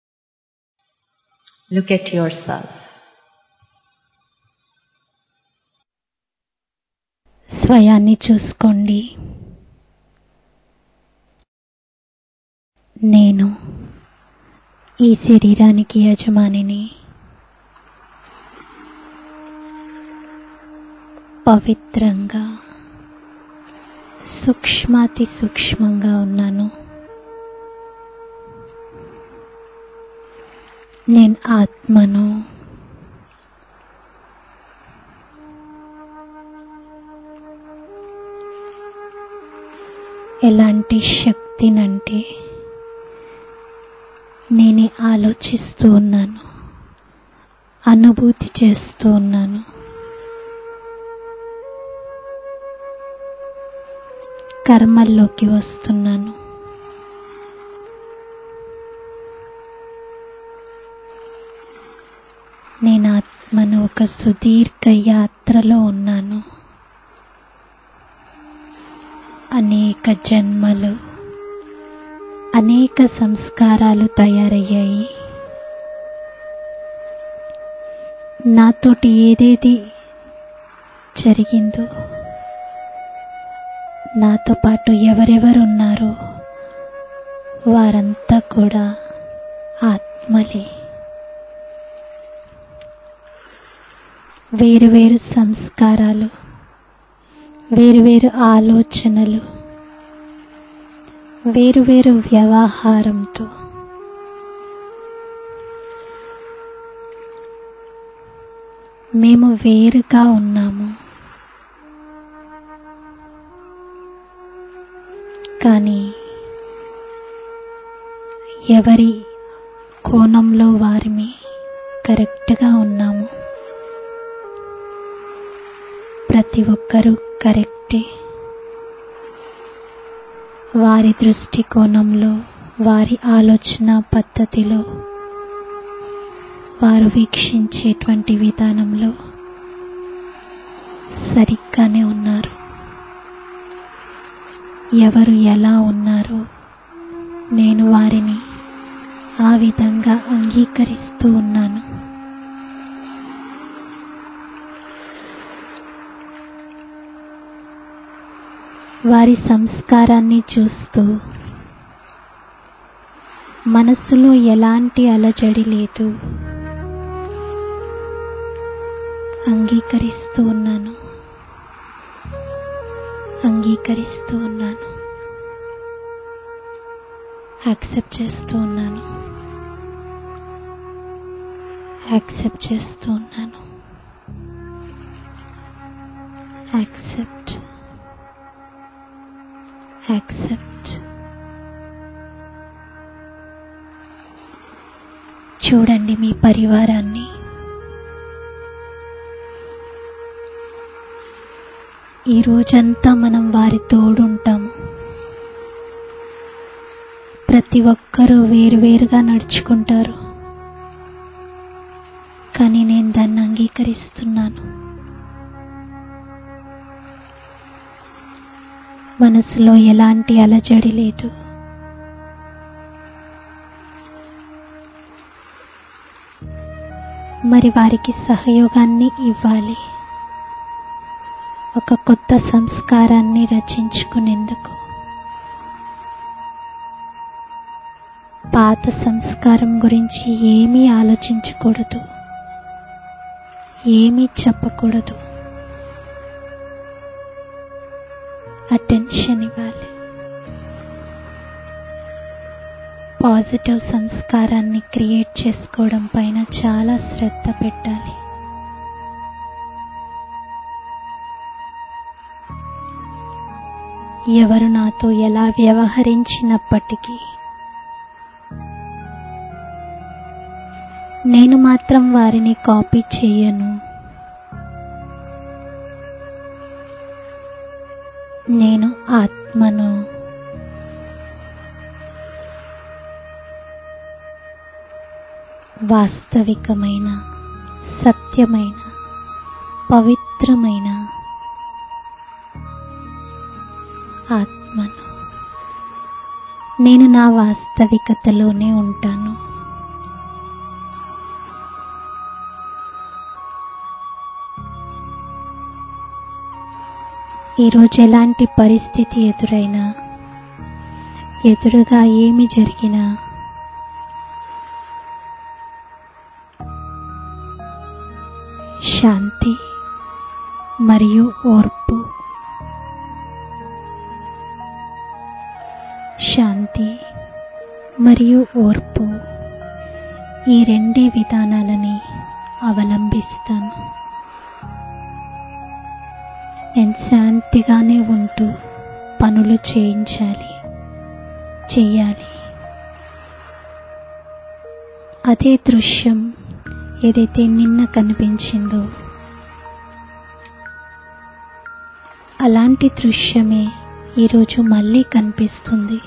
Look at yourself. స్వయాన్ని చూసుకోండి నేను ఈ శరీరానికి యజమానిని పవిత్రంగా సూక్ష్మాతి సూక్ష్మంగా ఉన్నాను నేను ఆత్మను ఎలాంటి శక్తినంటే నేనే ఆలోచిస్తూ ఉన్నాను అనుభూతి చేస్తూ ఉన్నాను కర్మల్లోకి వస్తున్నాను నేను ఆత్మను ఒక సుదీర్ఘ యాత్రలో ఉన్నాను అనేక జన్మలు అనేక సంస్కారాలు తయారయ్యాయి నాతోటి ఏదేది జరిగిందో నాతో పాటు ఎవరెవరు ఉన్నారో వారంతా కూడా ఆత్మలే వేరువేరు సంస్కారాలు వేరువేరు ఆలోచనలు వేరువేరు వ్యవహారంతో మేము వేరుగా ఉన్నాము కానీ ఎవరి కోణంలో వారిమి కరెక్ట్గా ఉన్నాము ప్రతి ఒక్కరూ కరెక్టే వారి దృష్టికోణంలో వారి ఆలోచన పద్ధతిలో వారు వీక్షించేటువంటి విధానంలో సరిగ్గానే ఉన్నారు ఎవరు ఎలా ఉన్నారో నేను వారిని ఆ విధంగా అంగీకరిస్తూ ఉన్నాను వారి సంస్కారాన్ని చూస్తూ మనస్సులో ఎలాంటి అలజడి లేదు అంగీకరిస్తూ ఉన్నాను అంగీకరిస్తూ ఉన్నాను యాక్సెప్ట్ చేస్తూ ఉన్నాను యాక్సెప్ట్ చేస్తూ ఉన్నాను యాక్సెప్ట్ యాక్సెప్ట్ చూడండి మీ పరివారాన్ని ఈ రోజంతా మనం వారి తోడుంటాము ప్రతి ఒక్కరూ వేరువేరుగా నడుచుకుంటారు కానీ నేను దాన్ని అంగీకరిస్తున్నాను మనసులో ఎలాంటి అలజడి లేదు మరి వారికి సహయోగాన్ని ఇవ్వాలి ఒక కొత్త సంస్కారాన్ని రచించుకునేందుకు పాత సంస్కారం గురించి ఏమీ ఆలోచించకూడదు ఏమీ చెప్పకూడదు అటెన్షన్ ఇవ్వాలి పాజిటివ్ సంస్కారాన్ని క్రియేట్ చేసుకోవడం పైన చాలా శ్రద్ధ పెట్టాలి ఎవరు నాతో ఎలా వ్యవహరించినప్పటికీ నేను మాత్రం వారిని కాపీ చేయను నేను ఆత్మను వాస్తవికమైన సత్యమైన పవిత్రమైన ఆత్మను నేను నా వాస్తవికతలోనే ఉంటాను ఈరోజు ఎలాంటి పరిస్థితి ఎదురైనా ఎదురుగా ఏమి జరిగినా శాంతి మరియు ఓర్పు శాంతి మరియు ఓర్పు ఈ రెండే విధానాలని అవలంబిస్తాను నేను శాంతిగానే ఉంటూ పనులు చేయించాలి చెయ్యాలి అదే దృశ్యం ఏదైతే నిన్న కనిపించిందో అలాంటి దృశ్యమే ఈరోజు మళ్ళీ కనిపిస్తుంది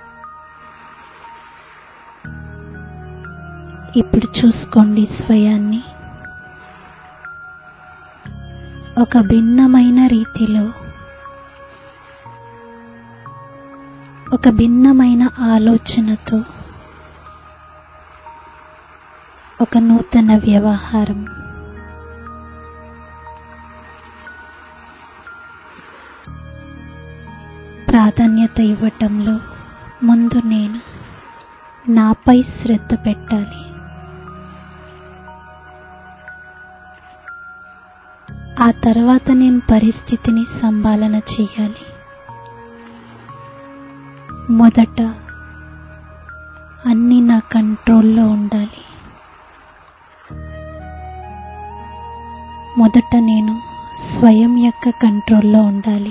ఇప్పుడు చూసుకోండి స్వయాన్ని ఒక భిన్నమైన రీతిలో ఒక భిన్నమైన ఆలోచనతో ఒక నూతన వ్యవహారం ప్రాధాన్యత ఇవ్వటంలో ముందు నేను నాపై శ్రద్ధ పెట్టాలి ఆ తర్వాత నేను పరిస్థితిని సంభాలన చేయాలి మొదట అన్నీ నా కంట్రోల్లో ఉండాలి మొదట నేను స్వయం యొక్క కంట్రోల్లో ఉండాలి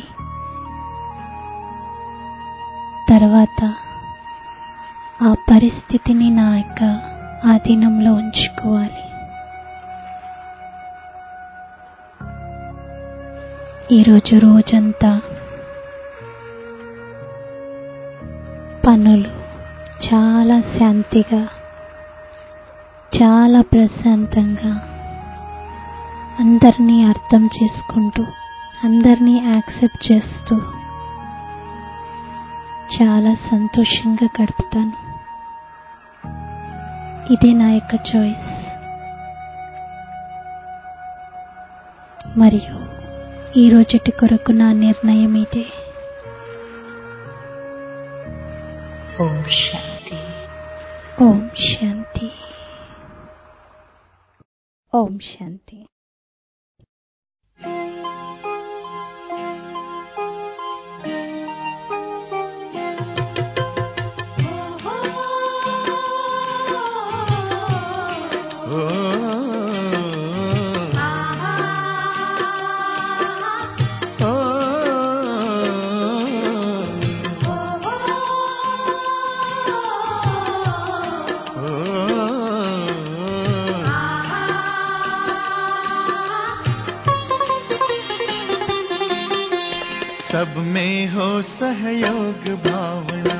తర్వాత ఆ పరిస్థితిని నా యొక్క ఆధీనంలో ఉంచుకోవాలి ఈరోజు రోజంతా పనులు చాలా శాంతిగా చాలా ప్రశాంతంగా అందరినీ అర్థం చేసుకుంటూ అందరినీ యాక్సెప్ట్ చేస్తూ చాలా సంతోషంగా గడుపుతాను ఇదే నా యొక్క చాయిస్ మరియు ఈ రోజుటి కొరకు నా నిర్ణయం ఇదే Om Shanti. ఓం శాంతి ఓం శాంతి सब में हो सहयोग भावना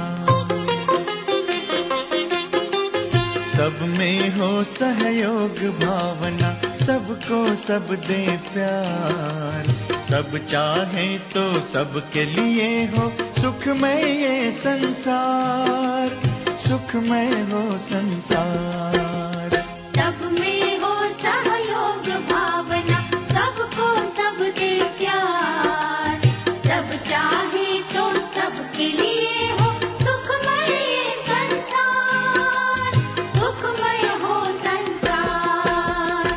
सब में हो सहयोग भावना सबको सब दे प्यार सब चाहे तो सबके लिए हो सुखमय ये संसार सुखमय हो संसार सब में हो सहयोग भावना सबको सब दे प्यार सब चाहे तो सबके लिए हो सुखमय ये संसार सुखमय हो संसार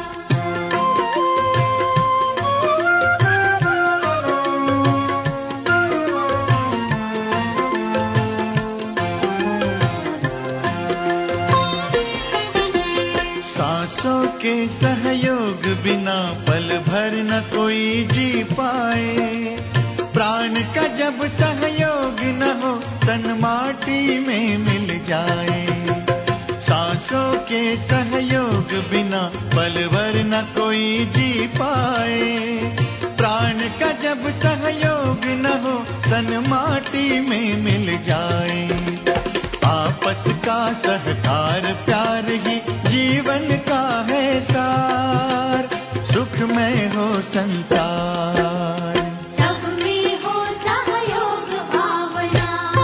सांसों के सहयोग बिना पल भर न कोई जी पाए प्राण का जब सहयोग न हो तन माटी में मिल जाए सांसों के सहयोग बिना पल भर न कोई जी पाए प्राण का जब सहयोग न हो तन माटी में मिल जाए आपस का सहकार प्यार ही जीवन का है सार सुखमय हो संसार सब में हो सहयोग भावना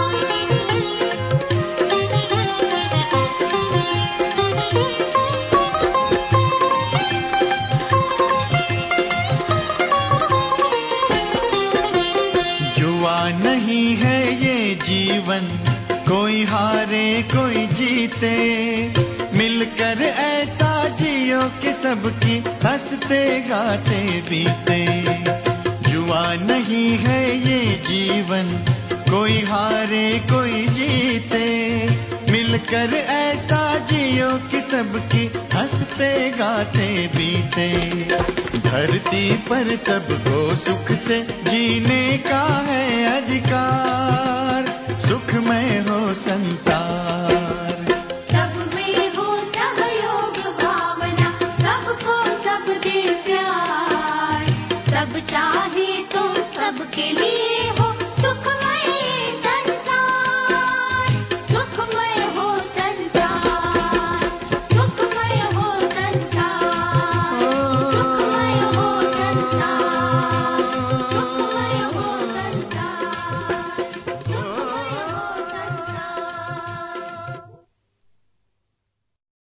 जुआ नहीं है ये जीवन कोई हारे कोई जीते मिलकर ऐसा जियो कि सबकी हंसते गाते बीते जुआ नहीं है ये जीवन कोई हारे कोई जीते मिलकर ऐसा जियो कि सबकी हंसते गाते बीते धरती पर सबको सुख से जीने का है अधिकार सुखमय हो